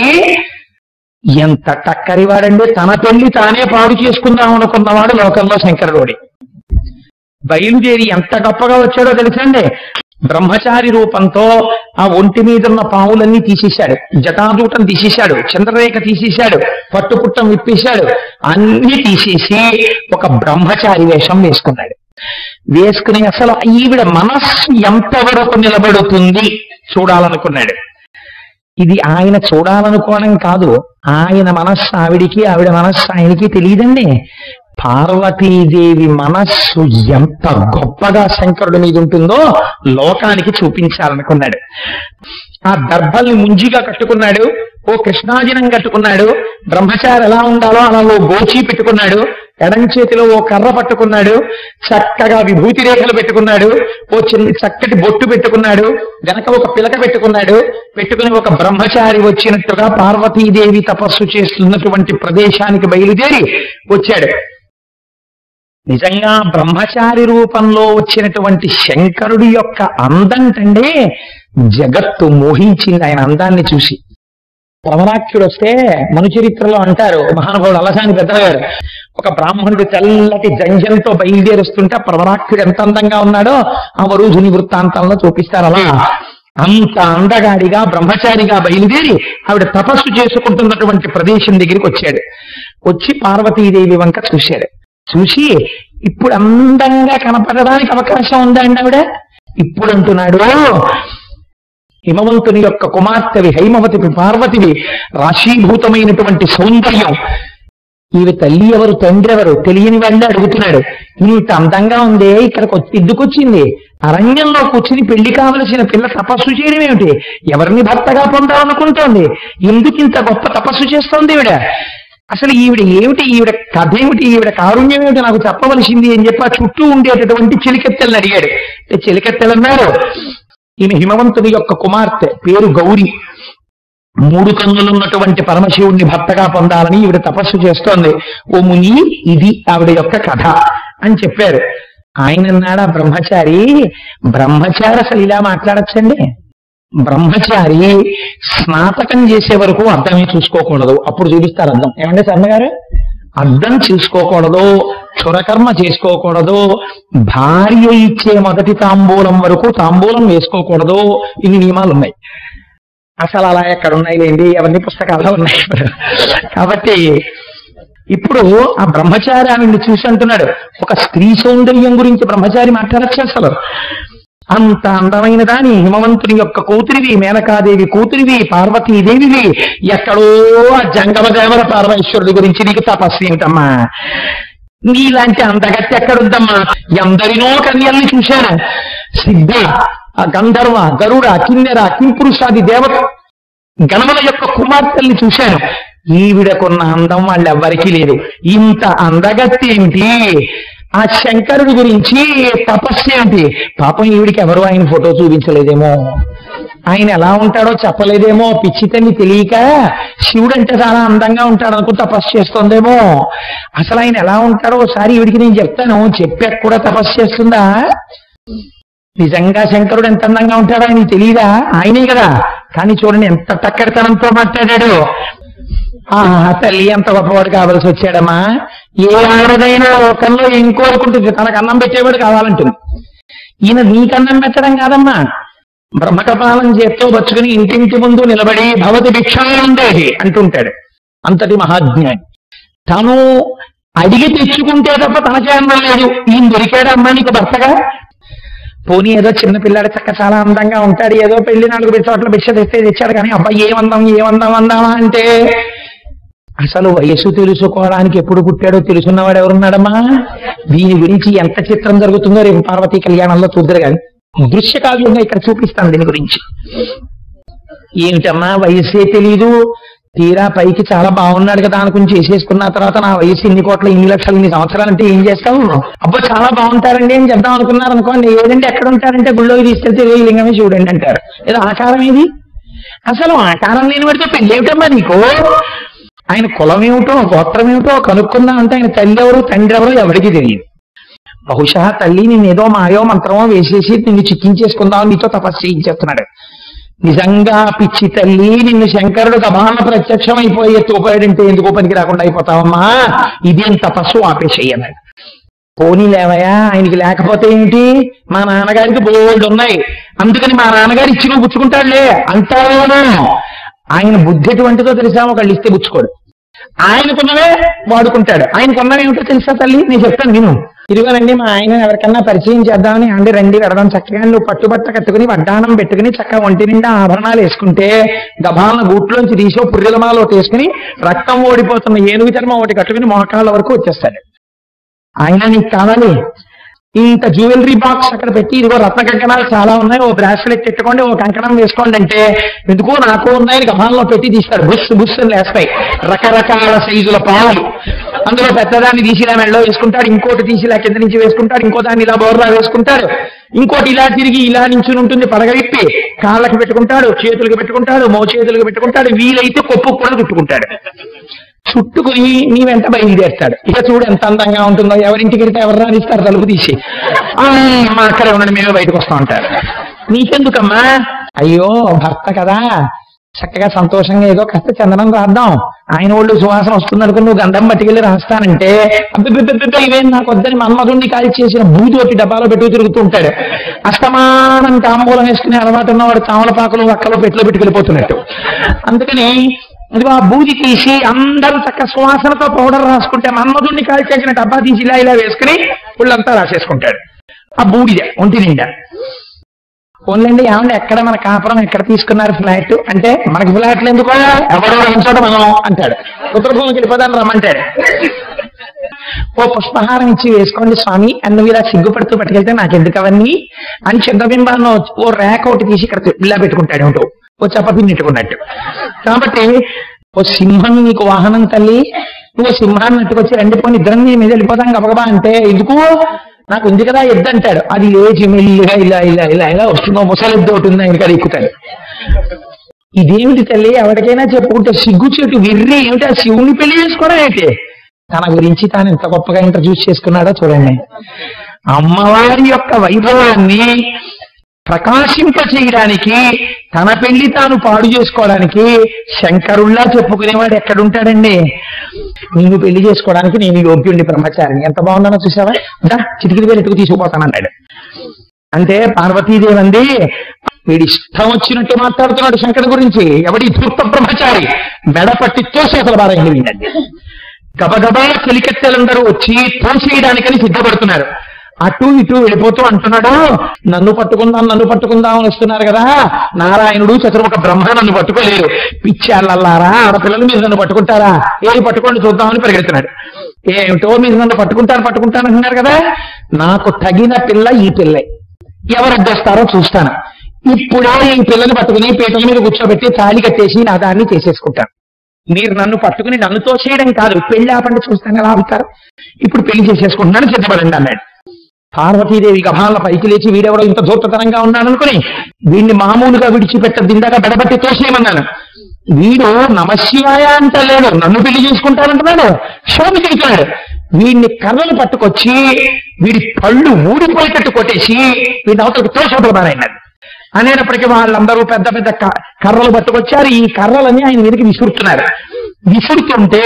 ఎంత టక్కరివాడండి తన పెళ్లి తానే పాడు చేసుకుందాం అనుకున్నవాడు లోకంలో శంకరుడి బయలుదేరి ఎంత గొప్పగా వచ్చాడో తెలుసండి బ్రహ్మచారి రూపంతో ఆ ఒంటి మీద ఉన్న పావులన్నీ తీసేశాడు జటాదూటం తీసేశాడు చంద్రరేఖ తీసేశాడు పట్టుపుట్టం విప్పేశాడు అన్ని తీసేసి ఒక బ్రహ్మచారి వేషం వేసుకున్నాడు వేసుకుని అసలు ఈవిడ మనస్సు ఎంతవరకు నిలబడుతుంది చూడాలనుకున్నాడు ఇది ఆయన చూడాలనుకోవడం కాదు ఆయన మనస్సు ఆవిడికి ఆవిడ మనస్సు ఆయనకి తెలియదండి పార్వతీదేవి మనస్సు ఎంత గొప్పగా శంకరుడి మీద ఉంటుందో లోకానికి చూపించాలనుకున్నాడు ఆ దర్భల్ని ముంజిగా కట్టుకున్నాడు ఓ కృష్ణాజినం కట్టుకున్నాడు బ్రహ్మచారి ఎలా ఉండాలో అలా ఓ గోచి పెట్టుకున్నాడు ఎడం చేతిలో ఓ కర్ర పట్టుకున్నాడు చక్కగా విభూతి రేఖలు పెట్టుకున్నాడు ఓ చిన్న చక్కటి బొట్టు పెట్టుకున్నాడు వెనక ఒక పిలక పెట్టుకున్నాడు పెట్టుకుని ఒక బ్రహ్మచారి వచ్చినట్టుగా పార్వతీదేవి తపస్సు చేస్తున్నటువంటి ప్రదేశానికి బయలుదేరి వచ్చాడు నిజంగా బ్రహ్మచారి రూపంలో వచ్చినటువంటి శంకరుడి యొక్క అందంటండే జగత్తు మోహించింది ఆయన అందాన్ని చూసి ప్రవరాక్షుడు వస్తే మనుచరిత్రలో అంటారు మహానుభావుడు అలసాని పెద్దగారు ఒక బ్రాహ్మణుడు తెల్లటి జంజంతో బయలుదేరుస్తుంటే ప్రవరాక్షుడు ఎంత అందంగా ఉన్నాడో ఆ వరుధుని వృత్తాంతంలో చూపిస్తారు అలా అంత అందగాడిగా బ్రహ్మచారిగా బయలుదేరి ఆవిడ తపస్సు చేసుకుంటున్నటువంటి ప్రదేశం దగ్గరికి వచ్చాడు వచ్చి పార్వతీదేవి వంక చూశాడు చూసి ఇప్పుడు అందంగా కనపడడానికి అవకాశం ఉందా అండి ఆవిడ ఇప్పుడు అంటున్నాడు హిమవంతుని యొక్క కుమార్తెవి హైమవతివి పార్వతివి రాశీభూతమైనటువంటి సౌందర్యం ఈమె తల్లి ఎవరు తండ్రి ఎవరు తెలియని వాళ్ళే అడుగుతున్నాడు ఇంత అందంగా ఉందే ఇక్కడికి వచ్చి ఎందుకొచ్చింది అరణ్యంలో కూర్చుని పెళ్లి కావలసిన పిల్ల తపస్సు చేయడం ఏమిటి ఎవరిని భర్తగా పొందాలనుకుంటోంది ఎందుకు ఇంత గొప్ప తపస్సు చేస్తోంది ఈవిడ అసలు ఈవిడ ఏమిటి ఈవిడ కథ ఏమిటి ఈవిడ కారుణ్యం ఏమిటి నాకు చెప్పవలసింది అని చెప్పి ఆ చుట్టూ ఉండేటటువంటి చిలికెత్తెలను అడిగాడు అంటే చిలికెత్తెలు అన్నారు ఈమె హిమవంతుని యొక్క కుమార్తె పేరు గౌరి మూడు కన్నులున్నటువంటి పరమశివుణ్ణి భర్తగా పొందాలని ఈవిడ తపస్సు చేస్తోంది ఓ ముని ఇది ఆవిడ యొక్క కథ అని చెప్పారు ఆయన అన్నాడా బ్రహ్మచారి బ్రహ్మచారి అసలు ఇలా మాట్లాడచ్చండి బ్రహ్మచారి స్నాతకం చేసే వరకు అర్థమే చూసుకోకూడదు అప్పుడు చూపిస్తారు అర్థం ఏమంటే శర్మ గారు అర్థం చూసుకోకూడదు క్షురకర్మ చేసుకోకూడదు భార్య ఇచ్చే మొదటి తాంబూలం వరకు తాంబూలం వేసుకోకూడదు ఇన్ని నియమాలు ఉన్నాయి అసలు అలా ఎక్కడ ఉన్నాయి లేండి అవన్నీ పుస్తకాల్లో ఉన్నాయి కాబట్టి ఇప్పుడు ఆ బ్రహ్మచారి ఆమెను చూసి అంటున్నాడు ఒక స్త్రీ సౌందర్యం గురించి బ్రహ్మచారి మాట్లాడచ్చు అసలు అంత అందమైన దాని హిమవంతుని యొక్క కూతురివి మేనకాదేవి కూతురివి పార్వతీదేవివి ఎక్కడో ఆ జంగమదేవర పరమేశ్వరుడి గురించి నీకు తపస్సు ఏమిటమ్మా నీలాంటి అందగత్తి ఎక్కడుందమ్మా ఎందరినో కన్యల్ని చూశాను సిద్ధ ఆ గంధర్వ గరుడ కిన్నెర కింపురుషాది దేవత గణముల యొక్క కుమార్తెల్ని చూశాను ఈవిడకున్న అందం వాళ్ళెవ్వరికీ లేదు ఇంత అందగత్తి ఏమిటి ఆ శంకరుడి గురించి తపస్సు ఏమిటి పాపం ఈవిడికి ఎవరు ఆయన ఫోటో చూపించలేదేమో ఆయన ఎలా ఉంటాడో చెప్పలేదేమో పిచ్చి తల్లి తెలియక శివుడు అంటే చాలా అందంగా ఉంటాడు అనుకుని తపస్సు చేస్తుందేమో అసలు ఆయన ఎలా ఉంటాడో ఒకసారి ఈవిడికి నేను చెప్తాను చెప్పాక కూడా తపస్సు చేస్తుందా నిజంగా శంకరుడు ఎంత అందంగా ఉంటాడో ఆయనకి తెలియదా ఆయనే కదా కానీ చూడండి ఎంత టక్కడితనంతో మాట్లాడాడు ఆ తల్లి ఎంత గొప్పవాడు కావాల్సి వచ్చాడమ్మా ఏ ఆడదైనా లోకంలో ఏం కోరుకుంటుంది తనకు అన్నం పెట్టేవాడు కావాలంటుంది ఈయన నీకన్నం పెట్టడం కాదమ్మా బ్రహ్మకపాలం చేత్తో బచ్చుకుని ఇంటింటి ముందు నిలబడి భవతి భిక్షాందేహి అంటుంటాడు అంతటి మహాజ్ఞాని తను అడిగి తెచ్చుకుంటే తప్ప తనకే అన్నం లేదు ఈయన దొరికాడమ్మా నీకు భర్తగా పోనీ ఏదో చిన్న పిల్లాడు చక్క చాలా అందంగా ఉంటాడు ఏదో పెళ్లి నాలుగు చోట్ల భిక్ష తెస్తే తెచ్చాడు కానీ అబ్బాయి ఏమందాం ఏమందాం అందామా అంటే అసలు వయసు తెలుసుకోవడానికి ఎప్పుడు పుట్టాడో తెలుసున్నవాడు ఎవరున్నాడమ్మా దీని గురించి ఎంత చిత్రం జరుగుతుందో రేపు పార్వతీ కళ్యాణంలో చూద్దరు కానీ దృశ్య కావ్యంగా ఇక్కడ చూపిస్తాను దీని గురించి ఏమిటమ్మా వయసే తెలీదు తీరా పైకి చాలా బాగున్నాడు కదా అనుకుని చేసేసుకున్న తర్వాత నా వయసు ఇన్ని కోట్ల ఇన్ని లక్షలు ఇన్ని సంవత్సరాలు అంటే ఏం చేస్తావు అబ్బో చాలా బాగుంటారండి అని చెప్దాం అనుకున్నారు అనుకోండి ఏదండి ఎక్కడ ఉంటారంటే గుళ్ళోకి తీసుకెళ్తే ఏ లింగమే చూడండి అంటారు ఏదో ఆకారం ఏది అసలు ఆకారం లేని వాడితో పెళ్ళి ఏమిటమ్మా నీకు ఆయన కులం ఏమిటో గోత్రం ఏమిటో కనుక్కుందాం అంటే ఆయన తల్లి ఎవరు తండ్రి ఎవరు ఎవరికి తెలియదు బహుశా తల్లి నిన్నేదో మాయో మంత్రమో వేసేసి నిన్ను చిక్కించేసుకుందాం నీతో తపస్సు చేయించేస్తున్నాడు నిజంగా పిచ్చి తల్లి నిన్ను శంకరుడు గమాన ప్రత్యక్షం అయిపోయే తూపాడంటే ఎందుకు పనికి రాకుండా అయిపోతావమ్మా ఇదేం తపస్సు ఆపేసేయన్నాడు పోనీ లేవయా ఆయనకి లేకపోతే ఏంటి మా నాన్నగారికి బోల్డ్ ఉన్నాయి అందుకని మా నాన్నగారు ఇచ్చి నువ్వు పుచ్చుకుంటాడులే అంటాను ఆయన బుద్ధి ఎటువంటిదో తెలుసా ఒకళ్ళు ఇస్తే పుచ్చుకోడు ఆయనకున్నవే వాడుకుంటాడు ఆయనకున్నవి ఏమిటో తెలుసా తల్లి నేను చెప్తాను విను ఇదిగోనండి మా ఆయన ఎవరికన్నా పరిచయం చేద్దామని అండి రండి వెడదాం చక్కగా నువ్వు పట్టుబట్ట కట్టుకుని వడ్డానం పెట్టుకుని చక్కగా ఒంటి నిండా ఆభరణాలు వేసుకుంటే గభాలను గూట్లోంచి తీసో పుర్రెలమాలో ఒకటి వేసుకుని రక్తం ఓడిపోతున్న ఏనుగు చర్మం ఒకటి కట్టుకుని మోకాళ్ళ వరకు వచ్చేస్తాడు ఆయన నీకు కావాలి ఇంత జ్యువెలరీ బాక్స్ అక్కడ పెట్టి ఇదిగో రత్న కంకణాలు చాలా ఉన్నాయి ఓ బ్రాస్లెట్ పెట్టుకోండి ఓ కంకణం వేసుకోండి అంటే ఎందుకో నాకు ఉన్నాయని గభాల్లో పెట్టి తీస్తాడు బుస్ బుస్ అని లేస్తాయి రకరకాల సైజుల పాలు అందులో పెద్దదాన్ని తీసి ఇలా మెళ్ళో వేసుకుంటాడు ఇంకోటి తీసి ఇలా కింద నుంచి వేసుకుంటాడు ఇంకో దాన్ని ఇలా బోర్లా వేసుకుంటాడు ఇంకోటి ఇలా తిరిగి ఇలా నించుని ఉంటుంది పడగ విప్పి కాళ్ళకి పెట్టుకుంటాడు చేతులకు పెట్టుకుంటాడు మో చేతులకు పెట్టుకుంటాడు వీలైతే కొప్పు కూడా చుట్టుకుంటాడు చుట్టుకుని నీ వెంట బయలుదేరుతాడు ఇక చూడు ఎంత అందంగా ఉంటుందో ఎవరింటికి వెళ్తే ఎవరు రానిస్తారు తలుపు తీసి "ఆ, మా అక్కడే ఉండండి మేమే బయటకు వస్తా ఉంటారు నీకెందుకమ్మా అయ్యో భర్త కదా చక్కగా సంతోషంగా ఏదో కాస్త చందనం రాద్దాం ఆయన ఒళ్ళు సువాసన వస్తుంది అనుకుని నువ్వు గంధం పట్టుకెళ్ళి రాస్తానంటే అబ్బిబ్బిబ్బిబ్బి ఇవేం నాకు వద్దని మన్మధుణ్ణి కాల్ చేసిన బూతోటి డబ్బాలో పెట్టుకు తిరుగుతూ ఉంటాడు అస్తమానం తాంబూలం వేసుకునే అలవాటు ఉన్నవాడు తామలపాకులు వక్కలు పెట్టులో పెట్టుకెళ్ళిపోతున్నట్టు అందుకని ఇదిగో ఆ బూది తీసి అందరూ చక్క సువాసనతో పౌడర్ రాసుకుంటే మన్మధుణ్ణి కాల్ చేసిన డబ్బా తీసి ఇలా ఇలా వేసుకుని ఒళ్ళంతా రాసేసుకుంటాడు ఆ బూడిద ఒంటి నిండా ఓన్లండి ఏమండి ఎక్కడ మన కాపురం ఎక్కడ తీసుకున్నారు ఫ్లాట్ అంటే మనకి ఫ్లాట్లు ఎందుకో ఎవడో చోట మనం అంటాడు ఉత్తరభూమికి వెళ్ళిపోదాన్ని రమ్మంటాడు ఓ పుష్పహారం ఇచ్చి వేసుకోండి స్వామి అని నువ్వు ఇలా సిగ్గుపడుతూ పట్టుకెళ్తే నాకెందుకు అవన్నీ అని చంద్రబింబాన్ని ఓ ర్యాక్ ఒకటి తీసి ఇక్కడ ఇలా పెట్టుకుంటాడు ఏమిటో ఓ చప్పపిన్ని పెట్టుకున్నట్టు కాబట్టి ఓ సింహం నీకు వాహనం తల్లి నువ్వు సింహాన్ని నెట్టుకొచ్చి రెండు పోనీ ఇద్దరం నీ మీద వెళ్ళిపోతాం గబగబా అంటే ఎందుకు నాకు ఉంది కదా ఎద్దు అంటాడు అది లేచి మెల్లిగా ఇలా ఇలా ఇలా ఇలా వస్తుందో ముసలెద్దు ఒకటి ఉంది ఆయన కదా ఎక్కుతాడు ఇదేమిటి తల్లి ఎవరికైనా చెప్పుకుంటే సిగ్గు చెట్టు విర్రి ఏమిటి ఆ శివుని పెళ్లి చేసుకోవడం ఏంటి తన గురించి తాను ఎంత గొప్పగా ఇంట్రడ్యూస్ చేసుకున్నాడో చూడండి అమ్మవారి యొక్క వైభవాన్ని ప్రకాశింప చేయడానికి తన పెళ్లి తాను పాడు చేసుకోవడానికి శంకరుల్లా చెప్పుకునేవాడు ఎక్కడుంటాడండి నేను పెళ్లి చేసుకోవడానికి నేను యోగ్యుడిని బ్రహ్మచారిని ఎంత బాగున్నానో చూసావా దా చిటికిడి వేలు ఎట్టుకు తీసుకుపోతానన్నాడు అంటే పార్వతీదేవి అంది వీడి ఇష్టం వచ్చినట్టు మాట్లాడుతున్నాడు శంకరుడి గురించి ఎవడి ధూర్త బ్రహ్మచారి మెడ పట్టి తోసేతల బారైంది వీడండి గబగబా చెలికెత్తెలందరూ వచ్చి తోసేయడానికని సిద్ధపడుతున్నారు అటు ఇటు వెళ్ళిపోతూ అంటున్నాడు నన్ను పట్టుకుందాం నన్ను పట్టుకుందాం అని వస్తున్నారు కదా నారాయణుడు చతుర్ముఖ బ్రహ్మ నన్ను పట్టుకోలేరు పిచ్చాళ్ళల్లారా ఆడపిల్లలు మీరు నన్ను పట్టుకుంటారా ఏది పట్టుకోండి చూద్దామని పరిగెడుతున్నాడు ఏమిటో మీరు నన్ను పట్టుకుంటారు పట్టుకుంటారు అంటున్నారు కదా నాకు తగిన పిల్ల ఈ పిల్లే ఎవరు అడ్డొస్తారో చూస్తాను ఇప్పుడే ఈ పిల్లని పట్టుకుని పీటల మీద కూర్చోబెట్టి తాళి కట్టేసి నా దాన్ని చేసేసుకుంటాను మీరు నన్ను పట్టుకుని నన్ను తోచేయడం కాదు పెళ్లి ఆపండి చూస్తాను ఎలా ఆపుతారు ఇప్పుడు పెళ్లి చేసేసుకుంటున్నాను సిద్ధపడండి అన్నాడు పార్వతీదేవి గభాల పైకి లేచి వీడెవడో ఇంత ధూర్తతనంగా ఉన్నాడనుకుని వీడిని మామూలుగా విడిచిపెట్టద్దు ఇందాక బెడబట్టి తోసేయమన్నాను వీడు నమశివాయ అంటలేడు నన్ను పెళ్లి చేసుకుంటానంటున్నాడు శోభ చెబుతున్నాడు వీడిని కర్రలు పట్టుకొచ్చి వీడి పళ్ళు ఊడిపోయేటట్టు కొట్టేసి వీడి అవతలకి తోసపడతారన్నారు అనేటప్పటికీ వాళ్ళందరూ పెద్ద పెద్ద క- కర్రలు పట్టుకొచ్చారు ఈ కర్రలని ఆయన మీదకి విసురుతున్నారు విసురుతుంటే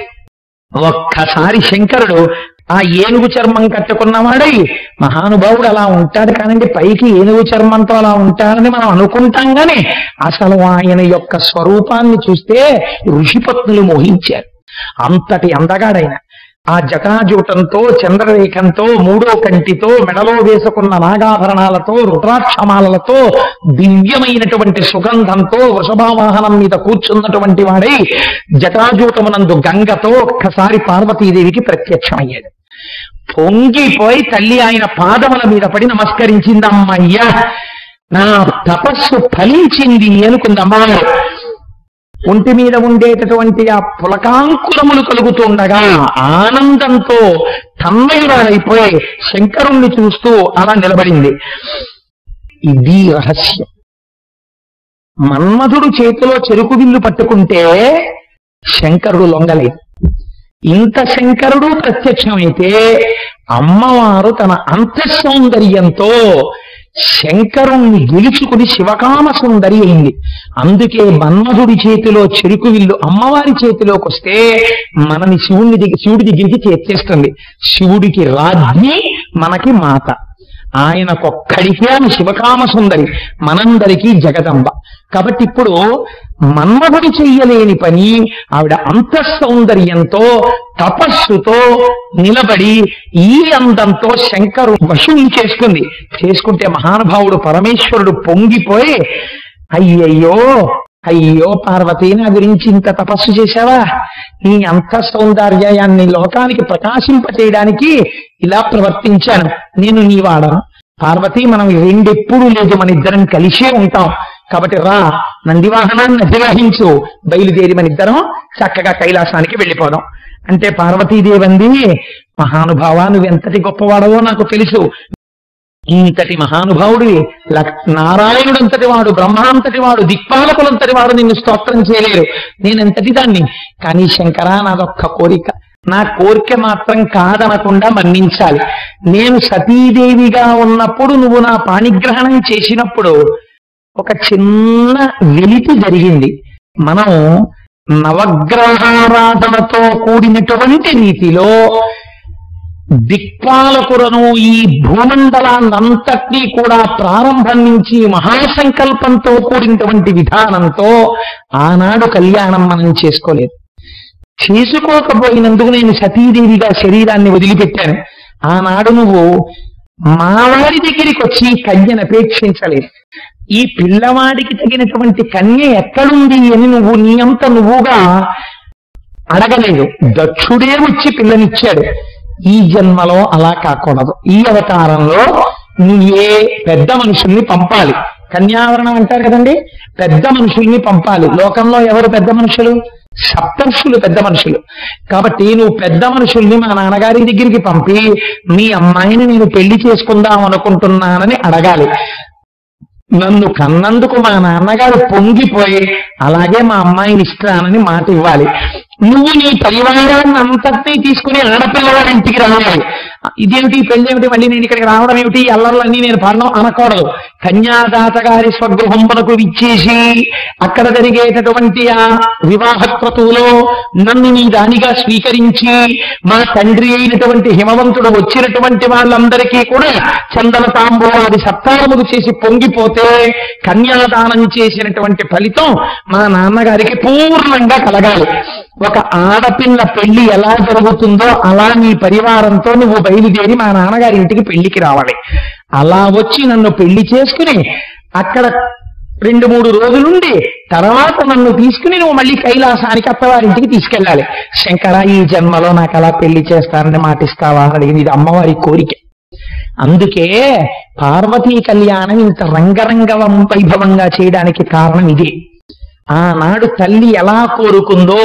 ఒక్కసారి శంకరుడు ఆ ఏనుగు చర్మం కట్టుకున్నవాడై మహానుభావుడు అలా ఉంటాడు కానండి పైకి ఏనుగు చర్మంతో అలా ఉంటాడని మనం అనుకుంటాం గాని అసలు ఆయన యొక్క స్వరూపాన్ని చూస్తే ఋషిపత్నులు మోహించారు అంతటి అందగాడైన ఆ జటాజూటంతో చంద్రరేఖంతో మూడో కంటితో మెడలో వేసుకున్న నాగాభరణాలతో రుద్రాక్షమాలతో దివ్యమైనటువంటి సుగంధంతో వృషభావాహనం మీద కూర్చున్నటువంటి వాడై జటాజూటమునందు గంగతో ఒక్కసారి పార్వతీదేవికి ప్రత్యక్షమయ్యాడు పొంగిపోయి తల్లి ఆయన పాదముల మీద పడి నమస్కరించింది అమ్మయ్యా నా తపస్సు ఫలించింది అనుకుంది అమ్మవారు ఒంటి మీద ఉండేటటువంటి ఆ పులకాంకురములు కలుగుతుండగా ఆనందంతో తన్మయురాలైపోయి శంకరుణ్ణి చూస్తూ అలా నిలబడింది ఇది రహస్యం మన్మధుడు చేతిలో చెరుకు విల్లు పట్టుకుంటే శంకరుడు లొంగలేదు ఇంత శంకరుడు ప్రత్యక్షమైతే అమ్మవారు తన అంతఃసౌందర్యంతో శంకరుణ్ణి గెలుచుకుని శివకామ సుందరి అయింది అందుకే మన్మధుడి చేతిలో చెరుకు విల్లు అమ్మవారి చేతిలోకి వస్తే మనని శివుని దగ్గర శివుడి దగ్గరికి చేర్చేస్తుంది శివుడికి రాజ్ఞి మనకి మాత ఆయనకొక్కడికే ఆమె శివకామ సుందరి మనందరికీ జగదంబ కాబట్టి ఇప్పుడు మన్మధుడు చెయ్యలేని పని ఆవిడ అంతఃసౌందర్యంతో తపస్సుతో నిలబడి ఈ అందంతో శంకరు వశుని చేసుకుంది చేసుకుంటే మహానుభావుడు పరమేశ్వరుడు పొంగిపోయి అయ్యయ్యో అయ్యో పార్వతి నా గురించి ఇంత తపస్సు చేశావా నీ అంత సౌందర్యాన్ని లోకానికి ప్రకాశింపచేయడానికి ఇలా ప్రవర్తించాను నేను నీ వాడను పార్వతి మనం రెండెప్పుడు లేదు మన ఇద్దరం కలిసే ఉంటాం కాబట్టి రా నందివాహనాన్ని అధిరోహించు బయలుదేరి మన ఇద్దరం చక్కగా కైలాసానికి వెళ్ళిపోదాం అంటే పార్వతీదేవి అంది మహానుభావ నువ్వు ఎంతటి గొప్పవాడవో నాకు తెలుసు ఇంతటి మహానుభావుడివి లక్- నారాయణుడంతటి వాడు బ్రహ్మాంతటి వాడు దిక్పాలకులంతటి వాడు నిన్ను స్తోత్రం చేయలేరు నేనెంతటి దాన్ని కానీ శంకరా నాదొక్క కోరిక నా కోరిక మాత్రం కాదనకుండా మన్నించాలి నేను సతీదేవిగా ఉన్నప్పుడు నువ్వు నా పాణిగ్రహణం చేసినప్పుడు ఒక చిన్న వెలితి జరిగింది మనం నవగ్రహారాధనతో కూడినటువంటి రీతిలో దిక్పాలకులను ఈ భూమండలాన్నంతటినీ కూడా ప్రారంభం నుంచి మహాసంకల్పంతో కూడినటువంటి విధానంతో ఆనాడు కళ్యాణం మనం చేసుకోలేదు చేసుకోకపోయినందుకు నేను సతీదేవిగా శరీరాన్ని వదిలిపెట్టాను ఆనాడు నువ్వు మావాడి దగ్గరికి వచ్చి కన్యను అపేక్షించలేదు ఈ పిల్లవాడికి తగినటువంటి కన్య ఎక్కడుంది అని నువ్వు నీ అంత నువ్వుగా అడగలేదు దక్షుడే వచ్చి పిల్లనిచ్చాడు ఈ జన్మలో అలా కాకూడదు ఈ అవతారంలో నువ్వే పెద్ద మనుషుల్ని పంపాలి కన్యావరణం అంటారు కదండి పెద్ద మనుషుల్ని పంపాలి లోకంలో ఎవరు పెద్ద మనుషులు సప్తర్షులు పెద్ద మనుషులు కాబట్టి నువ్వు పెద్ద మనుషుల్ని మా నాన్నగారి దగ్గరికి పంపి మీ అమ్మాయిని నేను పెళ్లి చేసుకుందాం అనుకుంటున్నానని అడగాలి నన్ను కన్నందుకు మా నాన్నగారు పొంగిపోయి అలాగే మా అమ్మాయిని ఇస్తానని మాట ఇవ్వాలి నువ్వు నీ పరివారాన్ని అంతటినీ తీసుకుని ఆడపిల్లవాడి ఇంటికి రావాలి ఇదేమిటి ఈ పెళ్లి ఏమిటి మళ్ళీ నేను ఇక్కడికి రావడం ఏమిటి ఈ అల్లర్లన్నీ నేను పడడం అనకూడదు కన్యాదాత గారి స్వగృహంబనకు విచ్చేసి అక్కడ జరిగేటటువంటి ఆ వివాహ క్రతువులో నన్ను నీ దానిగా స్వీకరించి మా తండ్రి అయినటువంటి హిమవంతుడు వచ్చినటువంటి వాళ్ళందరికీ కూడా చందన తాంబూలాది సత్కారములు చేసి పొంగిపోతే కన్యాదానం చేసినటువంటి ఫలితం మా నాన్నగారికి పూర్ణంగా కలగాలి ఒక ఆడపిల్ల పెళ్లి ఎలా జరుగుతుందో అలా నీ పరివారంతో నువ్వు బయలుదేరి మా నాన్నగారి ఇంటికి పెళ్లికి రావాలి అలా వచ్చి నన్ను పెళ్లి చేసుకుని అక్కడ రెండు మూడు రోజులుండి తర్వాత నన్ను తీసుకుని నువ్వు మళ్ళీ కైలాసానికి అత్తవారింటికి తీసుకెళ్ళాలి శంకర ఈ జన్మలో నాకు అలా పెళ్లి చేస్తానని మాటిస్తావా అని అడిగింది ఇది అమ్మవారి కోరిక అందుకే పార్వతీ కళ్యాణం ఇంత రంగరంగ వైభవంగా చేయడానికి కారణం ఇది ఆనాడు తల్లి ఎలా కోరుకుందో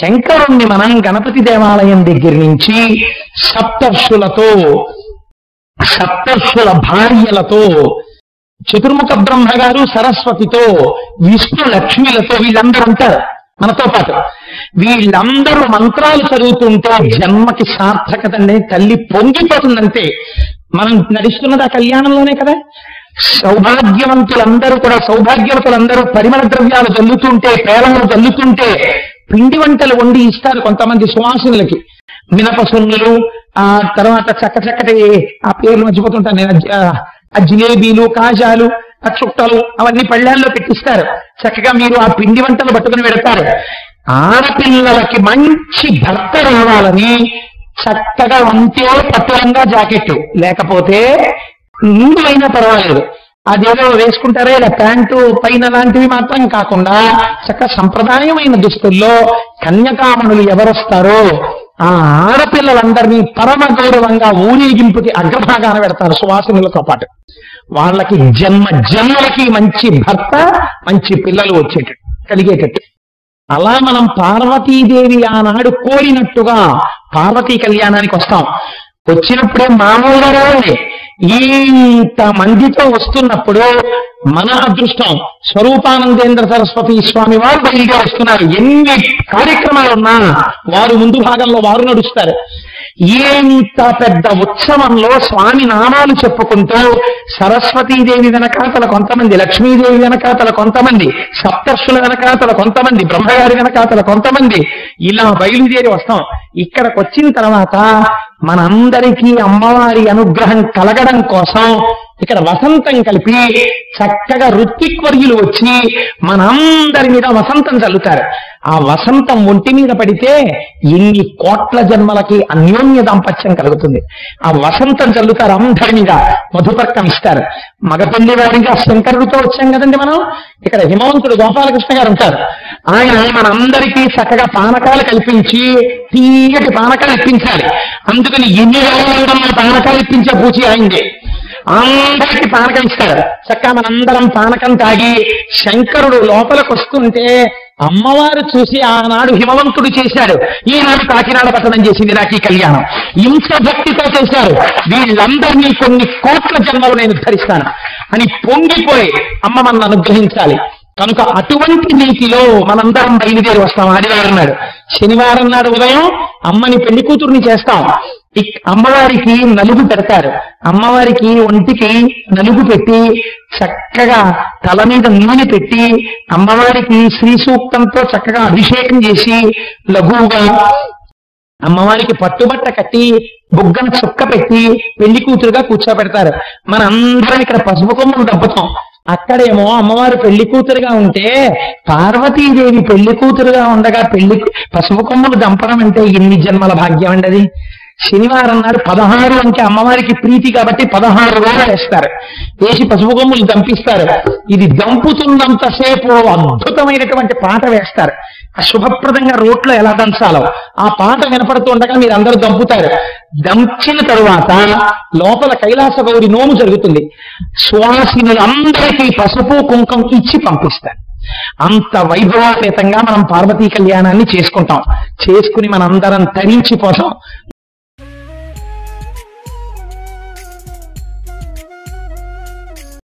శంకరుణ్ణి మనం గణపతి దేవాలయం దగ్గర నుంచి సప్తర్షులతో సప్తర్షుల భార్యలతో చతుర్ముఖ బ్రహ్మ గారు సరస్వతితో విష్ణు లక్ష్మిలతో వీళ్ళందరూ ఉంటారు మనతో పాటు వీళ్ళందరూ మంత్రాలు చదువుతుంటే జన్మకి సార్థకత అండి తల్లి పొంగిపోతుందంటే మనం నడుస్తున్నది ఆ కళ్యాణంలోనే కదా సౌభాగ్యవంతులందరూ కూడా సౌభాగ్యవతులందరూ పరిమళ ద్రవ్యాలు చల్లుతుంటే పేలలు చల్లుతుంటే పిండి వంటలు వండి ఇస్తారు కొంతమంది సువాసినులకి మినప సొన్నులు ఆ తర్వాత చక్క చక్కటి ఆ పేర్లు మర్చిపోతుంటాను నేను ఆ- ఆ జిలేబీలు కాజాలు ఆ చుట్టలు అవన్నీ పళ్ళాల్లో పెట్టిస్తారు చక్కగా మీరు ఆ పిండి వంటలు పట్టుకుని పెడతారు ఆడపిల్లలకి మంచి భర్త రావాలని చక్కగా వంతే పట్టురంగా జాకెట్ లేకపోతే ముందు అయినా పర్వాలేదు అదేదో వేసుకుంటారే ఇలా ప్యాంటు పైన లాంటివి మాత్రం కాకుండా చక్క సంప్రదాయమైన దుస్తుల్లో కన్యకామణులు ఎవరొస్తారో ఆ ఆడపిల్లలందరినీ పరమ గౌరవంగా ఊరేగింపుకి అగ్రభాగాన పెడతారు సువాసినులతో పాటు వాళ్ళకి జన్మ జన్మలకి మంచి భర్త మంచి పిల్లలు వచ్చేటట్టు కలిగేటట్టు అలా మనం పార్వతీదేవి ఆనాడు కోరినట్టుగా పార్వతీ కళ్యాణానికి వస్తాం వచ్చినప్పుడే మామూలుగా రావాలి ఇంత మందితో వస్తున్నప్పుడు మన అదృష్టం స్వరూపానందేంద్ర సరస్వతి స్వామి వారు బయలుగా వస్తున్నారు ఎన్ని కార్యక్రమాలున్నా వారు ముందు భాగంలో వారు నడుస్తారు ఎంత పెద్ద ఉత్సవంలో స్వామి నామాలు చెప్పుకుంటూ సరస్వతీదేవి వెనకాతల కొంతమంది లక్ష్మీదేవి వెనకాతల కొంతమంది సప్తర్షుల వెనకాతల కొంతమంది బ్రహ్మగారి వెనకాతల కొంతమంది ఇలా బయలుదేరి వస్తాం ఇక్కడికి వచ్చిన తర్వాత మనందరికీ అమ్మవారి అనుగ్రహం కలగడం కోసం ఇక్కడ వసంతం కలిపి చక్కగా ఋత్విక్వర్యులు వచ్చి మనందరి మీద వసంతం చల్లుతారు ఆ వసంతం ఒంటి మీద పడితే ఇన్ని కోట్ల జన్మలకి అన్యోన్య దాంపత్యం కలుగుతుంది ఆ వసంతం చల్లుతారు అందరి మీద మధుపర్కం ఇస్తారు మగపల్లి వారిగా శంకరుడితో వచ్చాం కదండి మనం ఇక్కడ హిమవంతుడు గోపాలకృష్ణ గారు ఉంటారు ఆయన మనందరికీ చక్కగా పానకాలు కల్పించి తీయటి పానకాలు ఇప్పించాలి అందుకని ఎన్ని రోజులు పానకాలు ఇప్పించే పూచి అయింది అందరికి పానకం ఇస్తారు చక్కగా మనందరం పానకం తాగి శంకరుడు లోపలికి వస్తుంటే అమ్మవారు చూసి ఆనాడు హిమవంతుడు చేశాడు ఈనాడు కాకినాడ పట్టణం చేసింది నాకు ఈ కళ్యాణం ఇంత భక్తితో చేశారు వీళ్ళందరినీ కొన్ని కోట్ల జన్మలు నేను ధరిస్తాను అని పొంగిపోయి అమ్మ మన అనుగ్రహించాలి కనుక అటువంటి నీతిలో మనందరం బయలుదేరి వస్తాం ఆదివారం నాడు శనివారం నాడు ఉదయం అమ్మని పెళ్లి కూతుర్ని చేస్తాం ఇక్- అమ్మవారికి నలుగు పెడతారు అమ్మవారికి ఒంటికి నలుగు పెట్టి చక్కగా తల మీద నూనె పెట్టి అమ్మవారికి శ్రీ సూక్తంతో చక్కగా అభిషేకం చేసి లఘువుగా అమ్మవారికి పట్టుబట్ట కట్టి బుగ్గన చుక్క పెట్టి పెళ్లి కూతురుగా కూర్చోబెడతారు మనందరం ఇక్కడ పసుపు కొమ్మలు దబ్బుతాం అక్కడేమో అమ్మవారు పెళ్లి కూతురుగా ఉంటే పార్వతీదేవి పెళ్లి కూతురుగా ఉండగా పెళ్లి పసుపు కొమ్మలు దంపడం అంటే ఎన్ని జన్మల భాగ్యం అండి అది శనివారం నాడు పదహారు అంటే అమ్మవారికి ప్రీతి కాబట్టి పదహారు వేల వేస్తారు వేసి పసుపు కొమ్ములు దంపిస్తారు ఇది దంపుతున్నంతసేపు అద్భుతమైనటువంటి పాట వేస్తారు ఆ శుభప్రదంగా రోట్లో ఎలా దంచాలో ఆ పాట వినపడుతుండగా మీరు అందరూ దంపుతారు దంచిన తరువాత లోపల కైలాస గౌరి నోము జరుగుతుంది సువాసినులందరికీ పసుపు కుంకం ఇచ్చి పంపిస్తారు అంత వైభవాపేతంగా మనం పార్వతీ కళ్యాణాన్ని చేసుకుంటాం చేసుకుని మనందరం తరించిపోతాం